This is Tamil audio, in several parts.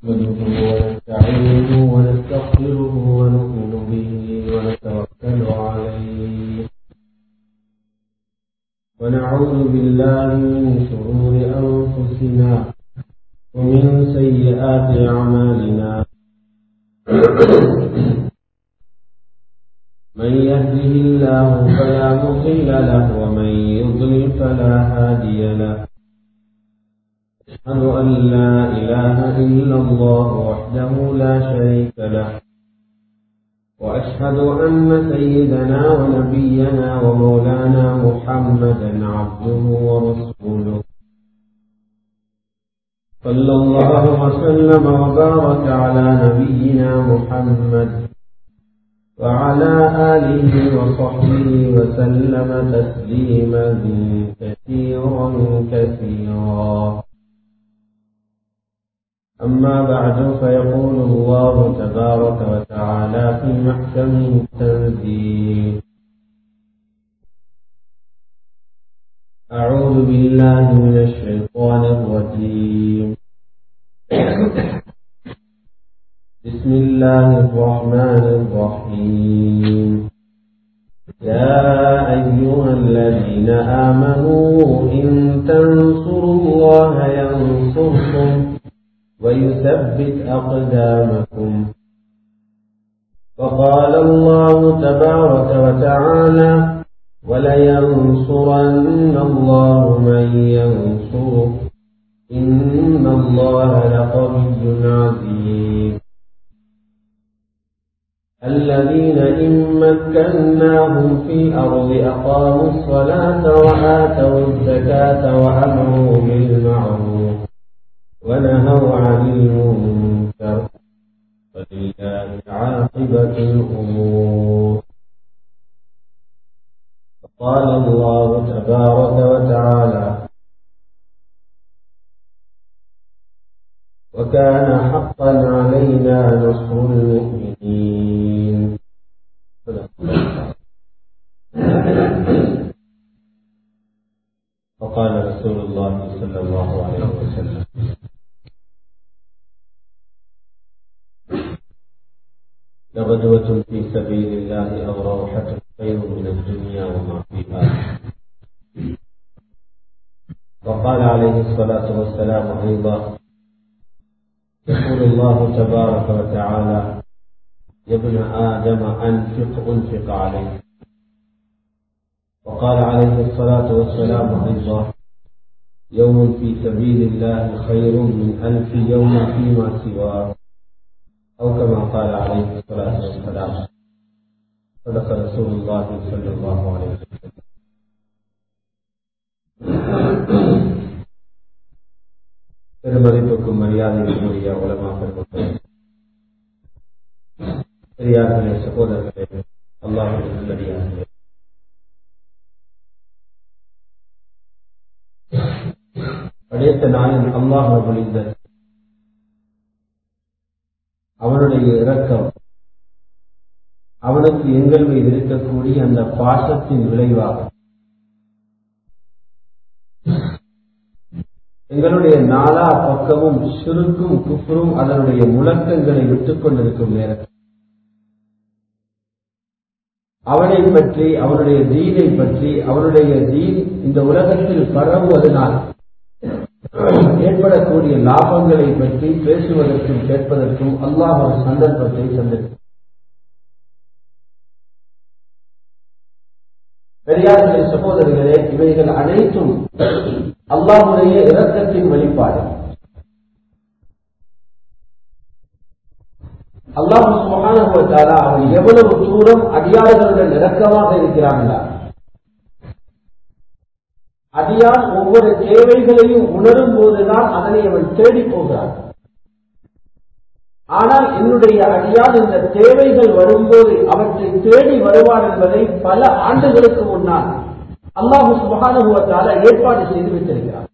نحمده ونستعينه ونستغفره ونؤمن به ونتوكل عليه ونعوذ بالله من شرور أنفسنا ومن سيئات أعمالنا من يهده الله فلا مضل له ومن يضلل فلا هادي له أشهد أن لا إله إلا الله وحده لا شريك له وأشهد أن سيدنا ونبينا ومولانا محمدا عبده ورسوله صلى الله وسلم وبارك على نبينا محمد وعلى آله وصحبه وسلم تسليما كثيرا كثيرا أما بعد فيقول الله تبارك وتعالى في محكمه التنزيل أعوذ بالله من الشيطان الرجيم بسم الله الرحمن الرحيم يا أيها الذين آمنوا إن تنصروا الله ينصركم ويثبت أقدامكم وقال الله تبارك وتعالى ولينصرن الله من ينصره إن الله لقوي عزيز الذين إن مكناهم في الأرض أقاموا الصلاة وآتوا الزكاة وأمروا بالمعروف ونهوا عن المنكر ولله عاقبة الأمور قال الله تبارك وتعالى وكان حقا علينا نصر المؤمنين وقال رسول الله صلى الله عليه وسلم لغدوة في سبيل الله أو روحة خير من الدنيا وما فيها وقال عليه الصلاة والسلام أيضا يقول الله تبارك وتعالى يا ابن آدم أنفق أنفق عليك وقال عليه الصلاة والسلام أيضا يوم في سبيل الله خير من ألف يوم فيما سواه أو كما قال عليه الصلاة والسلام صدق رسول الله صلى الله عليه وسلم பெருமதிப்புக்கும் மரியாதைக்குரிய உலமா பெருமக்கள் பெரியார்களே சகோதரர்களே அல்லாஹுடைய நல்லடியார்களே படைத்த நாயன் அல்லாஹ் வழிந்த அவனுடைய இரக்கம் அவனுக்கு எங்கள் மீது இருக்கக்கூடிய அந்த பாசத்தின் விளைவாக எங்களுடைய நாலா பக்கமும் சுருக்கும் குப்புறும் அதனுடைய முழக்கங்களை விட்டுக் கொண்டிருக்கும் நேரத்தில் அவனை பற்றி அவனுடைய தீனை பற்றி அவனுடைய தீன் இந்த உலகத்தில் பரவுவதனால் ஏற்படக்கூடிய லாபங்களை பற்றி பேசுவதற்கும் கேட்பதற்கும் அல்லாஹ் ஒரு சந்தர்ப்பத்தை தந்திருக்கும் பெரியார்களே சகோதரர்களே இவைகள் அனைத்தும் அல்லாஹுடைய இரக்கத்தின் வெளிப்பாடு அல்லாஹு சுகானுபவத்தாலா அவன் எவ்வளவு தூரம் அடியாறுகளுடன் இறக்கமாக இருக்கிறாங்களா அடியான் ஒவ்வொரு தேவைகளையும் உணரும் போதுதான் அதனை அவன் தேடி போகிறான் ஆனால் என்னுடைய அடியான் இந்த தேவைகள் வரும்போது அவற்றை தேடி வருவான் என்பதை பல ஆண்டுகளுக்கு முன்னால் அல்லாஹு சுபானுபவத்தால ஏற்பாடு செய்து வைத்திருக்கிறார்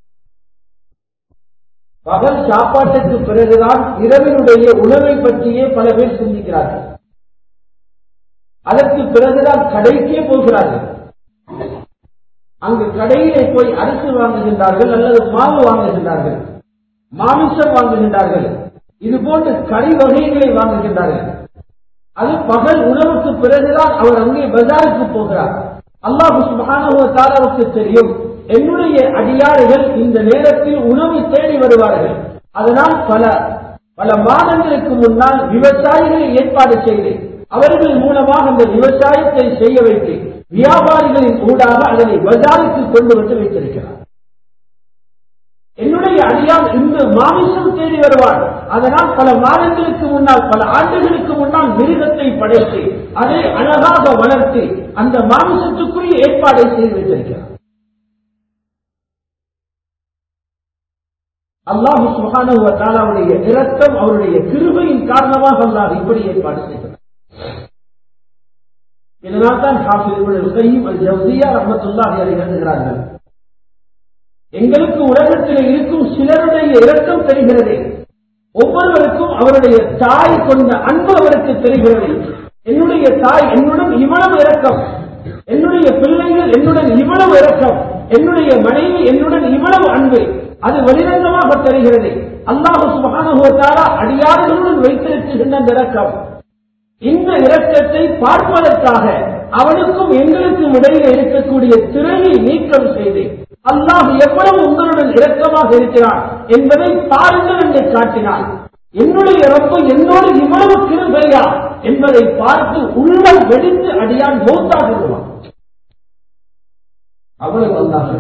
பகல் சாப்பாட்டுக்கு பிறகுதான் இரவினுடைய உணவை பற்றியே பல பேர் சிந்திக்கிறார்கள் அதற்கு பிறகுதான் கடைக்கே போகிறார்கள் அங்கு கடையிலே போய் அரிசி வாங்குகின்றார்கள் அல்லது மாவு வாங்குகின்றார்கள் மாமிசம் வாங்குகின்றார்கள் இது போன்ற கறி வகைகளை வாங்குகின்றார்கள் அது பகல் உணவுக்கு பிறகுதான் அவர் அங்கே பஜாருக்கு போகிறார் அல்லாஹு சுபானுக்கு தெரியும் என்னுடைய அடியாறுகள் இந்த நேரத்தில் உணவை தேடி வருவார்கள் அதனால் பல பல மாதங்களுக்கு முன்னால் விவசாயிகளை ஏற்பாடு செய்து அவர்கள் மூலமாக அந்த விவசாயத்தை செய்ய வைத்து வியாபாரிகளின் ஊடாக அதனை பஜாருக்கு கொண்டு வந்து வைத்திருக்கிறார் என்னுடைய அடியால் இந்த மாமிசம் தேடி வருவார் அதனால் பல மாதங்களுக்கு முன்னால் பல ஆண்டுகளுக்கு முன்னால் மிருகத்தை படைத்து அதை அழகாக வளர்த்து அந்த மாமிசத்துக்குரிய ஏற்பாடை செய்து வைத்திருக்கிறார் அல்லாஹு சுகானுடைய இரக்கம் அவருடைய கிருபையின் காரணமாக அல்லாஹ் இப்படி ஏற்பாடு செய்கிறார் இதனால் தான் ரஹமத்துல்லாஹி எழுதுகிறார்கள் எங்களுக்கு உலகத்தில் இருக்கும் சிலருடைய இரக்கம் தெரிகிறது ஒவ்வொருவருக்கும் அவருடைய தாய் கொண்ட அன்பு அவருக்கு தெரிகிறது என்னுடைய தாய் என்னுடன் இவ்வளவு இரக்கம் என்னுடைய பிள்ளைகள் என்னுடன் இவ்வளவு இரக்கம் என்னுடைய மனைவி என்னுடன் இவ்வளவு அன்பு அது வெளிரங்கமாக தெரிகிறது அல்லாஹு சுபானுவத்தாரா அடியாறுகளுடன் வைத்திருக்கின்ற இரக்கம் இந்த இரக்கத்தை பார்ப்பதற்காக அவனுக்கும் எங்களுக்கும் இடையே இருக்கக்கூடிய திரையை நீக்கம் செய்து அல்லாஹ் எவ்வளவு உங்களுடன் இரக்கமாக இருக்கிறான் என்பதை பாருங்கள் என்று காட்டினான் என்னுடைய ரப்ப என்னோடு இவ்வளவு கிருபையா என்பதை பார்த்து உள்ளம் வெடித்து அடியான் மௌத்தாக விடுவான் அவ்வளவு அல்லாஹ்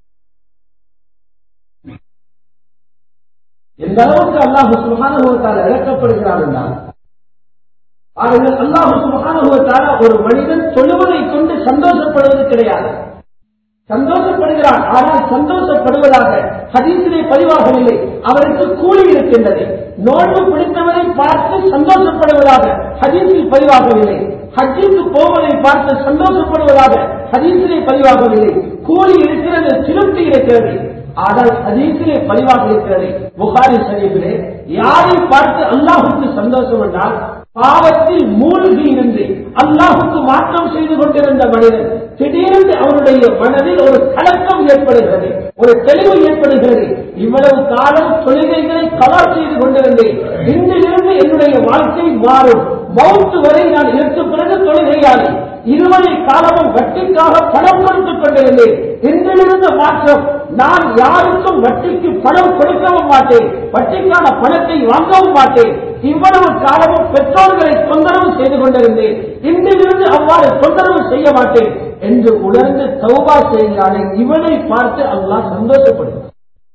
எந்த அளவுக்கு அல்லாஹு சுகானுபவத்தால் இழக்கப்படுகிறார் என்றால் பாருங்கள் அல்லாஹு சுகானுபவத்தால் ஒரு மனிதன் தொழுவதை கொண்டு சந்தோஷப்படுவது கிடையாது சந்தோஷப்படுகிறான் ஆனால் சந்தோஷப்படுவதாக ஹதீசிலே பதிவாகவில்லை அவருக்கு கூலி இருக்கின்றது நோன்பு பிடித்தவரை பார்த்து சந்தோஷப்படுவதாக ஹதீசில் பதிவாகவில்லை ஹஜ்ஜிற்கு போவதை பார்த்து சந்தோஷப்படுவதாக ஹதீசிலே பதிவாகவில்லை கூலி இருக்கிறது திருப்தி இருக்கிறது ஆனால் ஹதீசிலே பதிவாக இருக்கிறது புகாரி சரீஃபிலே யாரை பார்த்து அல்லாஹுக்கு சந்தோஷம் என்றால் பாவத்தில் மூழ்கி இருந்து அல்லாஹுக்கு மாற்றம் செய்து கொண்டிருந்த மனிதன் திடீரென்று அவருடைய மனதில் ஒரு கலக்கம் ஏற்படுகிறது ஒரு தெளிவு ஏற்படுகிறது இவ்வளவு காலம் தொழுகைகளை கவர் செய்து கொண்டிருந்தேன் இன்றிலிருந்து என்னுடைய வாழ்க்கை மாறும் மவுத்து வரை நான் இதற்கு பிறகு தொழுகையாளி இருவரை காலமும் வட்டிக்காக பணம் கொடுத்துக் கொண்டிருந்தேன் இன்றிலிருந்து மாற்றம் நான் யாருக்கும் வட்டிக்கு பணம் கொடுக்கவும் மாட்டேன் வட்டிக்கான பணத்தை வாங்கவும் மாட்டேன் இவ்வளவு காலமும் பெற்றோர்களை தொந்தரவு செய்து கொண்டிருந்தேன் இன்றிலிருந்து அவ்வாறு தொந்தரவு செய்ய மாட்டேன் என்று உணர்ந்து தௌபா செய்கிறானே இவனை பார்த்து அல்லாஹ் சந்தோஷப்படுகிறார்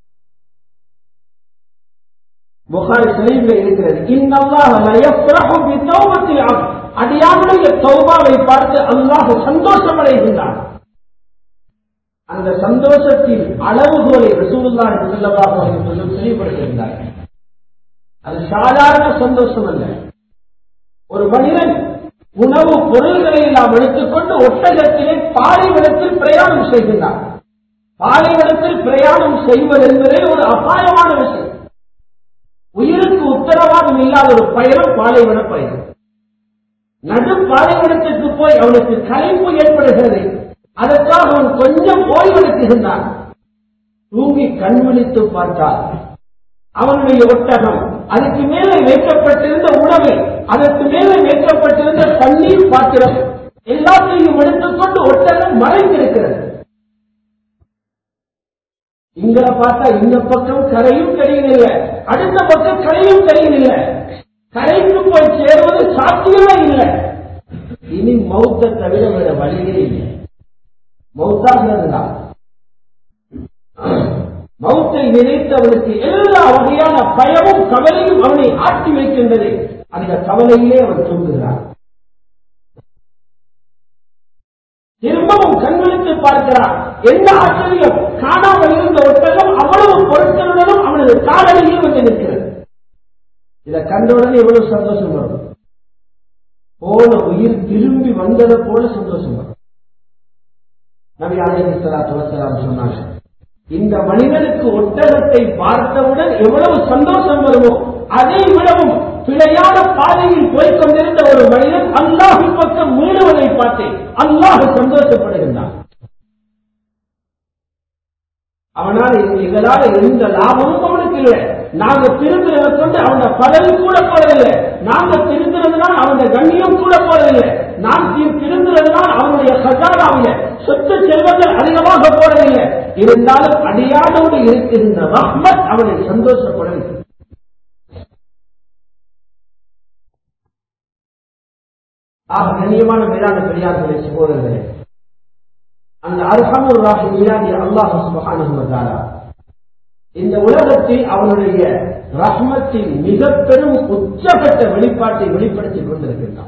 புகாரி சலீம்ல இருக்கிறது இன்னல்லாஹ் அடியானுடைய தௌபாவை பார்த்து அல்லாஹ் சந்தோஷம் அடைகின்றான் அந்த சந்தோஷத்தின் அளவுகோலை ரசூலுல்லாஹி ஸல்லல்லாஹு அலைஹி வஸல்லம் தெளிவுபடுத்துகிறார் அது சாதாரண சந்தோஷம் அல்ல ஒரு மனிதன் உணவு பொருள்களை எல்லாம் எடுத்துக்கொண்டு ஒட்டகத்திலே பாலைவனத்தில் பிரயாணம் செய்கின்றார் பாலைவனத்தில் பிரயாணம் செய்வது என்பதே ஒரு அபாயமான விஷயம் உயிருக்கு உத்தரவாதம் இல்லாத ஒரு பயணம் பாலைவன பயணம் நடு பாலைவனத்திற்கு போய் அவனுக்கு கலைப்பு ஏற்படுகிறது அதற்காக அவன் கொஞ்சம் ஓய்வெடுத்துகின்றான் தூங்கி கண் விழித்து பார்த்தால் அவனுடைய ஒட்டகம் அதுக்கு மேலே வைக்கப்பட்டிருந்த உணவு அதற்கு மேலே வைக்கப்பட்டிருந்த தண்ணீர் பாத்திரம் எல்லாத்தையும் எடுத்துக்கொண்டு ஒட்டகம் மறைந்திருக்கிறது இங்க பார்த்தா இந்த பக்கம் கரையும் தெரியவில்லை அடுத்த பக்கம் கரையும் தெரியவில்லை கரைக்கு போய் சேருவது சாத்தியமே இல்லை இனி மௌத்த தவிர வேற வழியே இல்லை மௌத்தாகிறதுதான் மௌத்தை நினைத்து அவனுக்கு எல்லா வகையான பயமும் கவலையும் அவனை ஆட்டி வைக்கின்றது அந்த கவலையிலே அவன் தூங்குகிறான் திரும்பவும் கண்விழித்து பார்க்கிறான் என்ன ஆச்சரியம் காணாமல் இருந்த ஒட்டகம் அவ்வளவு பொருட்களுடனும் அவனது காலடியில் வந்து நிற்கிறது இதை கண்டவுடனே எவ்வளவு சந்தோஷம் வரும் போன உயிர் திரும்பி வந்ததை போல சந்தோஷம் வரும் நபி அலைஹி ஸலாத்து வஸலாம் சொன்னாங்க இந்த மனிதனுக்கு ஒட்டகத்தை பார்த்தவுடன் எவ்வளவு சந்தோஷம் வருமோ அதை விடவும் பிழையான பாதையில் போய்க் கொண்டிருந்த ஒரு மனிதன் அல்லாஹின் பக்கம் மீறுவதை பார்த்து அல்லாஹ் சந்தோஷப்படுகின்றான் அவனால் இதனால எந்த லாபமும் அவனுக்கு இல்லை நாங்க திருந்துறத கொண்டு அவன பதவி கூட போறதில்லை நாங்க திருந்துறதுனால் அவன கண்ணியம் கூட போறதில்லை நான் தி- திருந்துறதுனால் அவனுடைய கசாராவில சொத்து செல்வங்கள் அதிகமாக போறதில்லை இருந்தாலும் அடியானோடு இருக்கின்ற ரஹ்மத் அவனை சந்தோஷப்பட வைக்கும் ஆக கண்ணியமான மேலான பெரியார்களை சகோதரர்களே அந்த அர்ஹமுர் ராஹிமியாகிய அல்லாஹ் சுப்ஹானஹு வ தஆலா இந்த உலகத்தில் அவனுடைய ரஹ்மத்தின் மிக பெரும் உச்சகட்ட வெளிப்பாட்டை வெளிப்படுத்திக் கொண்டிருக்கின்றான்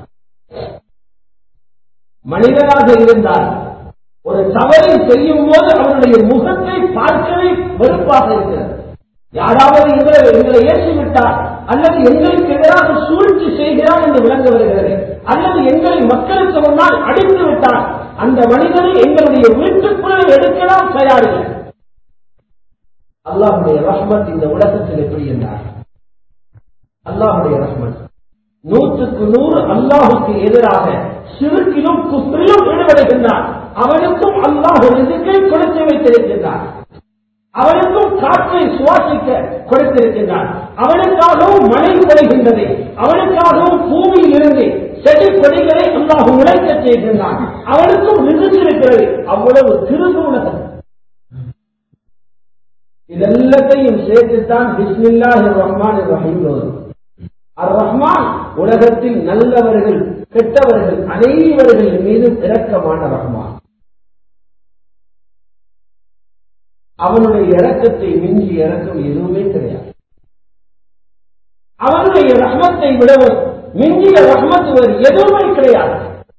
மனிதனாக இருந்தால் ஒரு தவறை செய்யும் போது அவனுடைய முகத்தை பார்க்கவே வெறுப்பாக இருக்கிறது யாராவது எங்களை எங்களை ஏற்றிவிட்டார் அல்லது எங்களுக்கு எதிராக சூழ்ச்சி செய்கிறார் என்று விளங்க வருகிறது அல்லது எங்களை மக்களுக்கு முன்னால் அடித்து விட்டார் அந்த மனிதனை எங்களுடைய வீட்டுக்குள்ளே எடுக்கலாம் தயாரில்லை அல்லாஹுடைய ரஹ்மத் இந்த உலகத்தில் எப்படி என்றார் அல்லாஹுடைய ரஹ்மத் நூற்றுக்கு நூறு அல்லாஹுக்கு எதிராக சிறுக்கிலும் குஃப்ரிலும் ஈடுபடுகின்றான் அவனுக்கும் அல்லாஹ் ரிசுக்கை கொடுத்து வைத்திருக்கின்றான் அவனுக்கும் காற்றை சுவாசிக்க கொடுத்திருக்கின்றான் அவனுக்காகவும் மழை பொழிகின்றது அவனுக்காகவும் பூமியில் இருந்து செடி கொடிகளை அல்லாஹ் உழைக்க செய்கின்றான் அவனுக்கும் ரிசுக்கு இருக்கிறது அவ்வளவு திருகு உலகம் இதெல்லாத்தையும் சேர்த்துத்தான் பிஸ்மில்லாஹி ரஹ்மான் ரஹீம் வரும் அர் ரஹ்மான் உலகத்தில் நல்லவர்கள் கெட்டவர்கள் அனைவர்கள் மீதும் இரக்கமான ரஹ்மான் அவனுடைய இரக்கத்தை மிஞ்சி இறக்கம் எதுவுமே கிடையாது அவனுடைய ரஹ்மத்தை விடவும் மிஞ்சிய ரஹ்மத் வேறு எதுவுமே கிடையாது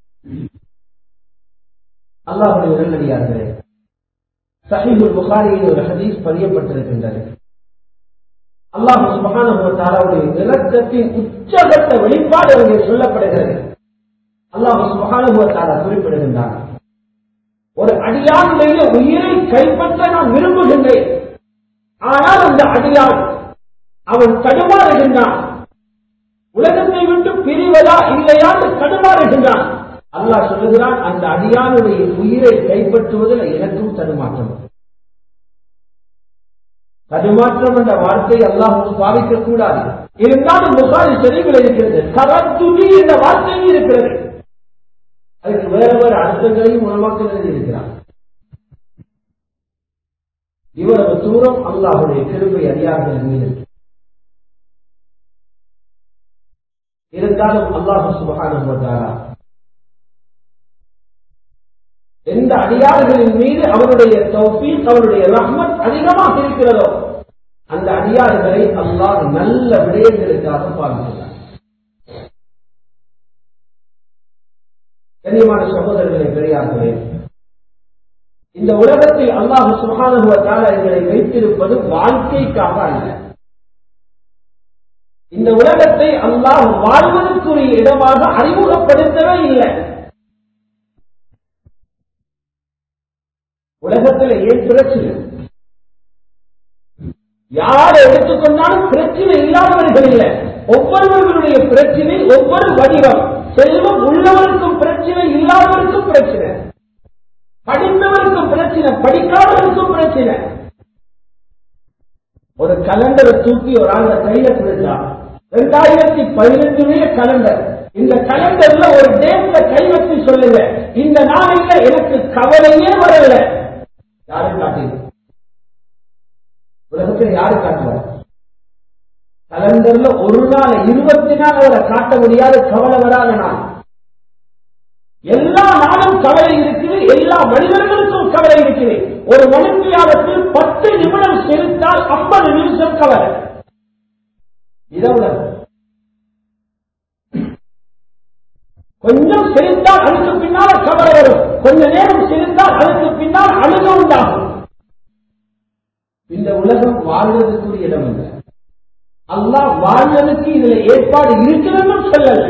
அல்லாஹுடைய நல்லடியார்களே சஹீபுல் புகாரியில் ஒரு ஹதீஸ் பதியப்பட்டிருக்கின்றது அல்லாஹ் சுபஹானஹு வ தஆலாவுடைய இரக்கத்தின் உச்சகட்ட வெளிப்பாடு அங்கே சொல்லப்படுகிறது அல்லாஹ் சுபஹானஹு வ தஆலா குறிப்பிடுகின்றான் ஒரு அடியானுடைய உயிரை கைப்பற்ற நான் விரும்புகின்றேன் ஆனால் அந்த அடியான் அவன் தடுமாறுகின்றான் உலகத்தை விட்டு பிரிவதா இல்லையா என்று தடுமாறுகின்றான் அல்லாஹ் சொல்லுகிறான் அந்த அடியானுடைய உயிரை கைப்பற்றுவதில் எனக்கும் தடுமாற்றம் தடுமாற்றம் என்ற வார்த்தை அல்லாஹ் பாவிக்க கூடாது இருந்தாலும் புகாரி செறிவில் இருக்கிறது தரத்துதி என்ற வார்த்தையும் இருக்கிறது அதுக்கு வேற வேற அர்த்தங்களையும் உணவாக்க இருக்கிறார் இவ்வளவு தூரம் அல்லாஹுடைய கிருபை அறியார்கள் மீது இருந்தாலும் அல்லாஹு சுபகான எந்த அடியார்களின் மீது அவருடைய தௌஃபீக் அவருடைய ரஹ்மத் அதிகமாக இருக்கிறதோ அந்த அடியார்களை அல்லாஹ் நல்ல விடயங்களுக்காக பாவிக்கிறார் கண்ணியமான சகோதரர்களை பெரியார்களே இந்த உலகத்தில் அல்லாஹ் சுகானுபவத்தால் எங்களை வைத்திருப்பது வாழ்க்கைக்காக அல்ல இந்த உலகத்தை அல்லாஹ் வாழ்வதற்குரிய இடமாக அறிமுகப்படுத்தவே இல்லை உலகத்தில் ஏன் பிரச்சனை யாரை எடுத்துக்கொண்டாலும் பிரச்சனை இல்லாதவர்கள் இல்லை ஒவ்வொருவர்களுடைய பிரச்சனை ஒவ்வொரு வடிவம் செல்வம் உள்ளவருக்கும் பிரச்சனை இல்லாதவருக்கும் பிரச்சனை படித்தவருக்கும் பிரச்சனை படிக்காதவருக்கும் பிரச்சனை ஒரு கலண்டரை தூக்கி ஒரு ஆள் கையில கொடுத்தா ரெண்டாயிரத்தி பதினெட்டுடைய கலண்டர் இந்த கலண்டர்ல ஒரு டேட்ல கை வச்சு சொல்லுங்க இந்த நாளையில எனக்கு கவலையே வரல யாரும் காட்டீங்க உலகத்தில் யாரு காட்டுவார் கலண்டர்ல ஒரு நாள் இருபத்தி நாள் அவரை காட்ட முடியாத கவலை வராத நாள் எல்லா நாளும் கவலை இருக்குது எல்லா மனிதர்களுக்கும் கவலை இருக்குது ஒரு மனுஷியாவத்தில் பத்து நிமிடம் செலுத்தால் ஐம்பது நிமிஷம் கவலை இதவுடன் கொஞ்சம் செலுத்தால் அதுக்கு பின்னால் கவலை வரும் கொஞ்ச நேரம் செலுத்தால் அதுக்கு பின்னால் அழுக உண்டாகும் இந்த உலகம் வாழ்வதற்குரிய இடம் இல்லை அல்லாஹ் வாழ்வதற்கு இதுல ஏற்பாடு இருக்கிறதுன்னு சொல்லல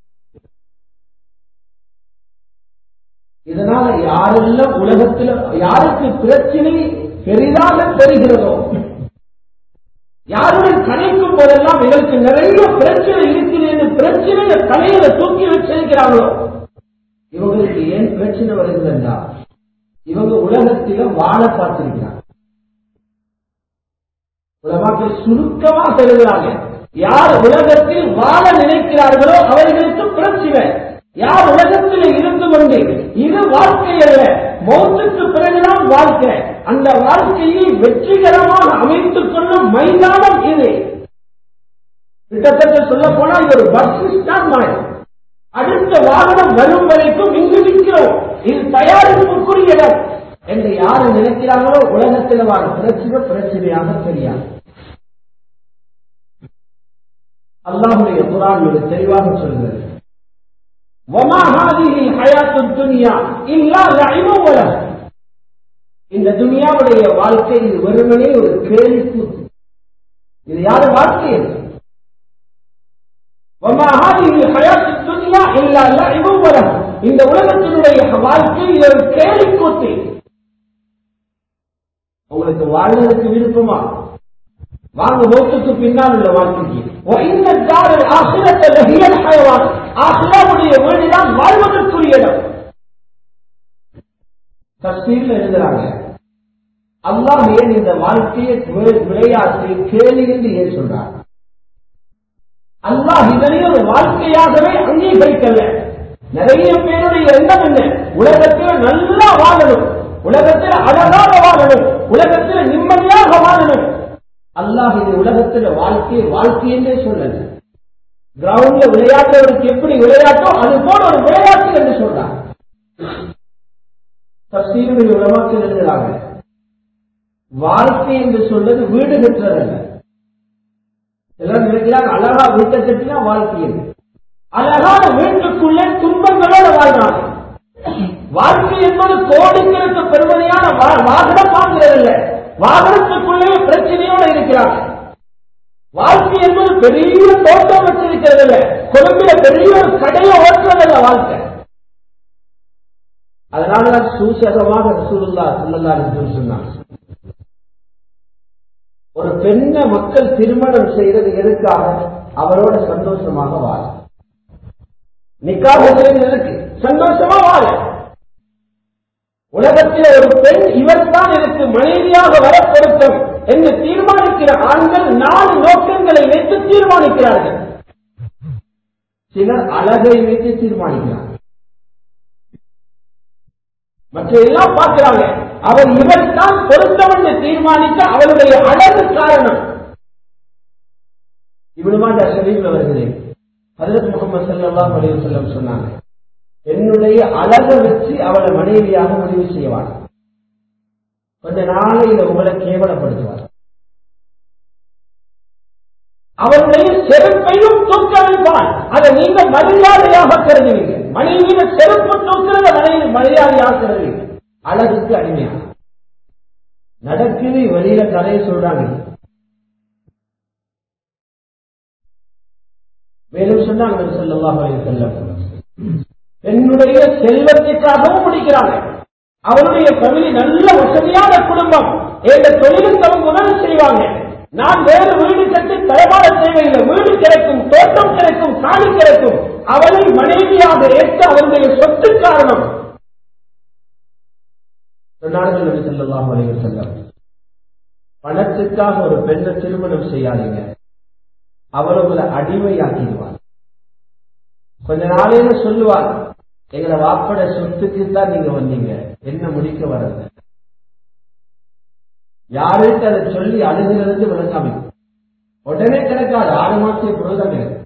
இதனால யாரெல்லாம் உலகத்தில் யாருக்கு பிரச்சனை பெரிதாக தெரிகிறதோ யாருடன் கலைக்கும் போதெல்லாம் எங்களுக்கு நிறைய பிரச்சனை இருக்குது என்று பிரச்சனையை தலையில தூக்கி வச்சிருக்கிறாங்களோ இவங்களுக்கு ஏன் பிரச்சனை வருகிறதா இவங்க உலகத்தில வாழ பார்த்திருக்கிறாங்க உலமாக்கள் சுருக்கமாக எழுதுறாங்க யார் உலகத்தில் வாழ நினைக்கிறார்களோ அவர்களுக்கு பிரச்சனை யார் உலகத்தில் இருந்து கொண்டு இது வாழ்க்கை அல்ல மௌத்துக்கு பிறகுதான் வாழ்க்கை அந்த வாழ்க்கையை வெற்றிகரமாக அமைத்துக் கொள்ளும் மைதானம் இது கிட்டத்தட்ட சொல்ல போனா இது ஒரு பஸ் ஸ்டாண்ட் மாதிரி அடுத்த வாகனம் வரும் வரைக்கும் இங்கு நிற்கிறோம் இது தயாரிப்புக்குரிய இடம் என்று யாரு நினைக்கிறாங்களோ உலகத்தில் வாழ பிரச்சனை பிரச்சனையாக தெரியாது அல்லாஹுடைய குரான் மிக தெளிவாக சொல்கிறது وما هذه الحياة الدنيا إلا لعب وله இந்த துனியாவுடைய வாழ்க்கை இது வெறுமனே ஒரு கேலிக்கூத்து இது யாரு வாழ்க்கை இல்லை وما هذه الحياة الدنيا إلا لعب وله இந்த உலகத்தினுடைய வாழ்க்கை இது ஒரு கேலிக்கூத்து உங்களுக்கு வாழ்வதற்கு விருப்பமா வாங்க மௌத்துக்கு பின்னால் உள்ள வாழ்க்கைக்கு இந்த தாரல் ஆசிரத்தை லகியல் ஹயவான் ஆசிராவுடைய வீடுதான் வாழ்வதற்குரிய இடம் தஸ்மீர்ல எழுதுறாங்க அல்லாஹ் ஏன் இந்த வாழ்க்கையை விளையாட்டு கேலி என்று ஏன் சொல்றார் அல்லாஹ் இதனை ஒரு வாழ்க்கையாகவே அங்கீகரிக்கல நிறைய பேருடைய எண்ணம் என்ன உலகத்தில் நல்லா வாழணும் உலகத்தில் அழகாக வாழணும் உலகத்தில் நிம்மதியாக வாழணும் அல்லாஹ் இது உலகத்தில் வாழ்க்கை வாழ்க்கை என்றே சொல்லல கிரவுண்ட்ல விளையாட்டவருக்கு எப்படி விளையாட்டோ அது போல ஒரு விளையாட்டு என்று சொல்றாங்க தப்சீருடைய உலமாக்கள் எழுதுறாங்க வாழ்க்கை என்று சொல்றது வீடு கட்டுறதல்ல எல்லாரும் நினைக்கிறாங்க அழகா வீட்டை கட்டினா வாழ்க்கை என்று அழகான வீட்டுக்குள்ளே துன்பங்களோட வாழ்றாங்க வாழ்க்கை என்பது கோடிக்கணக்கு பெருமதியான வாகனம் வாங்குறதில்லை வாகனத்துக்குள்ளே பிரச்சனையோட இருக்கிறாங்க வாழ்க்கை என்பது பெரிய தோட்டம் வச்சிருக்கிறது இல்ல கொழும்பில பெரிய ஒரு கடையை ஓட்டுறதல்ல வாழ்க்கை அதனாலதான் சூசகமாக ரசூலுல்லா சொல்லல்லா சொன்னாங்க ஒரு பெண்ணை மக்கள் திருமணம் செய்யறது எதுக்காக அவரோட சந்தோஷமாக வாழ நிக்காக செய்யறதுக்கு சந்தோஷமா வாழ உலகத்தில் ஒரு பெண் இவர்தான் எனக்கு மனைவியாக வர பொருத்தம் என்று தீர்மானிக்கிற ஆண்கள் நாலு நோக்கங்களை வைத்து தீர்மானிக்கிறார்கள் சிலர் அழகை வைத்து தீர்மானிக்கிறார்கள் மற்ற எல்லாம் பார்க்கிறாங்க அவர் இவர் தான் பொருத்தம் என்று தீர்மானிக்க அவருடைய அழகு காரணம் இவ்வளவு ஷரீஃப்ல வருகிறேன் ஹதரத் முகமது சல்லாஹ் அலி சொல்லம் சொன்னாங்க என்னுடைய அழகை வச்சு அவளை மனைவியாக முடிவு செய்வார் கொஞ்ச நாளையில உங்களை கேவலப்படுத்துவார் அவருடைய செருப்பையும் தூக்க வைப்பான் அதை நீங்க மரியாதையாக கருதுவீங்க மனைவியில செருப்பு தூக்கிறத மனைவி மரியாதையாக கருதுவீங்க அழகுக்கு அடிமையாக நடக்குது வெளியில கதையை சொல்றாங்க மேலும் சொன்னாங்க சொல்லலாம் செல்லம் என்னுடைய செல்வத்திற்காகவும் முடிக்கிறாங்க அவருடைய பகுதி நல்ல வசதியான குடும்பம் என்ற தொழிலுக்கு அவங்க உதவி செய்வாங்க நான் வேறு வீடு கட்டி தரமான தேவையில்லை வீடு கிடைக்கும் தோட்டம் கிடைக்கும் காணி கிடைக்கும் அவளை மனைவியாக ஏற்று அவருடைய சொத்து காரணம் சொன்னார்கள் செல்லலாம் அலைவர் செல்லம் பணத்துக்காக ஒரு பெண்ணை திருமணம் செய்யாதீங்க அவர் உங்களை அடிமையாக்கிடுவார் கொஞ்ச நாளையில சொல்லுவார் எங்களை வாப்பட சொத்துக்கு தான் நீங்க வந்தீங்க என்ன முடிக்க வரல யாருக்கு அதை சொல்லி அழுகிறது விளக்காம உடனே கிடைக்காது ஆறு மாசம் பொழுதுதான் கிடைக்கும்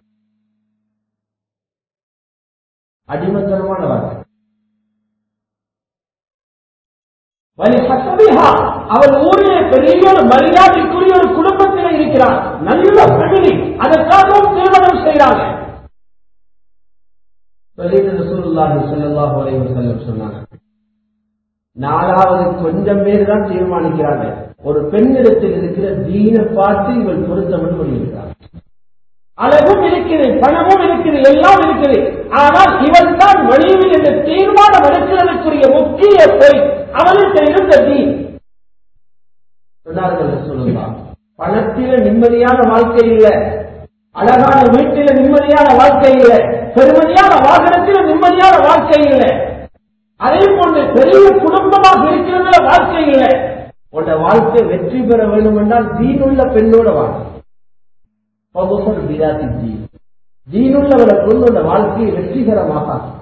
அடிமத்தனமான வார்த்தை வலி ஹசபிஹா அவள் ஊரிலே பெரிய ஒரு மரியாதைக்குரிய ஒரு குடும்பத்தில் இருக்கிறார் நல்ல ஃபேமிலி அதற்காகவும் திருமணம் செய்கிறாங்க சொல்லிட்டு ரசூலுல்லாஹி ஸல்லல்லாஹு அலைஹி வஸல்லம் சொன்னாங்க நாலாவது கொஞ்சம் பேர் தான் தீர்மானிக்கிறாங்க ஒரு பெண்ணிடத்தில் இருக்கிற தீன பார்த்து இவள் பொருத்தம் முடிவுகிறார் அழகும் இருக்குது பணமும் இருக்குது எல்லாம் இருக்குது ஆனால் இவன் தான் மனைவி என்ற தீர்மானம் எடுக்கிறதுக்குரிய முக்கிய பொய் அவனுக்கு இருந்த தீன் சொன்னார்கள் சொல்லுங்களா பணத்தில நிம்மதியான வாழ்க்கை இல்லை அழகான வீட்டில நிம்மதியான வாழ்க்கை இல்லை பெருமதியான வாகனத்தில நிம்மதியான வாழ்க்கை இல்லை அதே போன்று பெரிய குடும்பமாக இருக்கிறதுல வாழ்க்கை இல்லை உன்னோட வாழ்க்கை வெற்றி பெற வேண்டும் என்றால் தீனுள்ள பெண்ணோட வாழ்க்கை பகுசல் பிராதி தீன் தீனுள்ளவரை கொண்டு உள்ள வாழ்க்கையை வெற்றிகரமாக ஆக்கும்.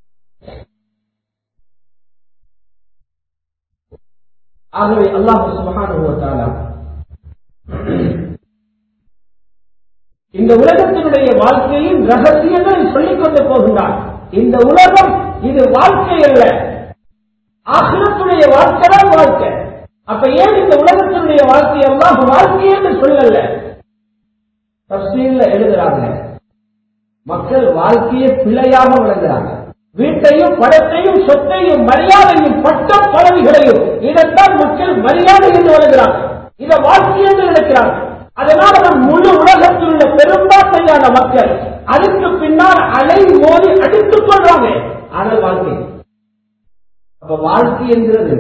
ஆகவே அல்லாஹ் சுபகானுபவத்தாலா இந்த உலகத்தினுடைய வாழ்க்கையின் ரகசியங்களை சொல்லிக் கொண்டு போகின்றான் இந்த உலகம் இது வாழ்க்கை அல்ல ஆகிரத்துடைய வாழ்க்கை தான் வாழ்க்கை அப்ப ஏன் இந்த உலகத்தினுடைய வாழ்க்கை எல்லாம் வாழ்க்கை என்று சொல்லல தப்சீல்ல எழுதுறாங்க மக்கள் வாழ்க்கையை பிழையாக வழங்குறாங்க வீட்டையும் படத்தையும் சொத்தையும் மரியாதையும் பட்ட பதவிகளையும் இதைத்தான் மக்கள் மரியாதை என்று வழங்குறாங்க இதை வாழ்க்கை என்று நினைக்கிறார்கள் அதனால நம் முழு உலகத்தில் உள்ள பெரும்பான்மையான மக்கள் அதுக்கு பின்னால் அலை மோதி அடித்துக் கொள்றாங்க ஆனால் வாழ்க்கை அப்ப வாழ்க்கை என்கிறது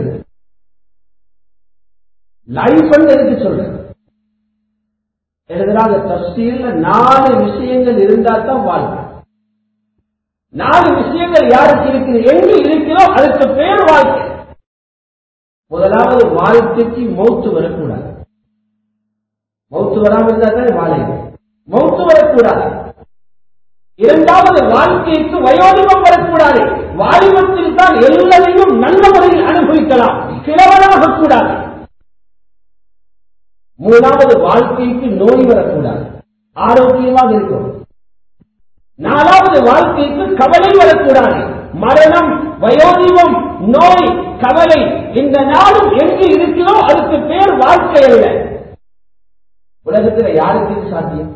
லைஃப் எதுக்கு சொல்றேன் எழுதுறாங்க தஸ்தீர்ல நாலு விஷயங்கள் இருந்தா தான் வாழ்க்கை நாலு விஷயங்கள் யாருக்கு இருக்குது எங்கு இருக்கிறோ அதுக்கு பேர் வாழ்க்கை முதலாவது வாழ்க்கைக்கு மௌத்து வரக்கூடாது மௌத்து வராமல் இருந்தா தான் வாழை மௌத்து வரக்கூடாது இரண்டாவது வாழ்க்கைக்கு வயோதிபம் வரக்கூடாது வாலிபத்தில் தான் எல்லாரையும் நல்ல முறையில் அனுபவிக்கலாம் கிழவனாக கூடாது மூணாவது வாழ்க்கைக்கு நோய் வரக்கூடாது ஆரோக்கியமாக இருக்கும் நாலாவது வாழ்க்கைக்கு கவலை வரக்கூடாது மரணம் வயோதிபம் நோய் கவலை இந்த நாளும் எங்கு இருக்கிறோ அதுக்கு பேர் வாழ்க்கை அல்ல உலகத்தில் யாருக்கு இது சாத்தியம்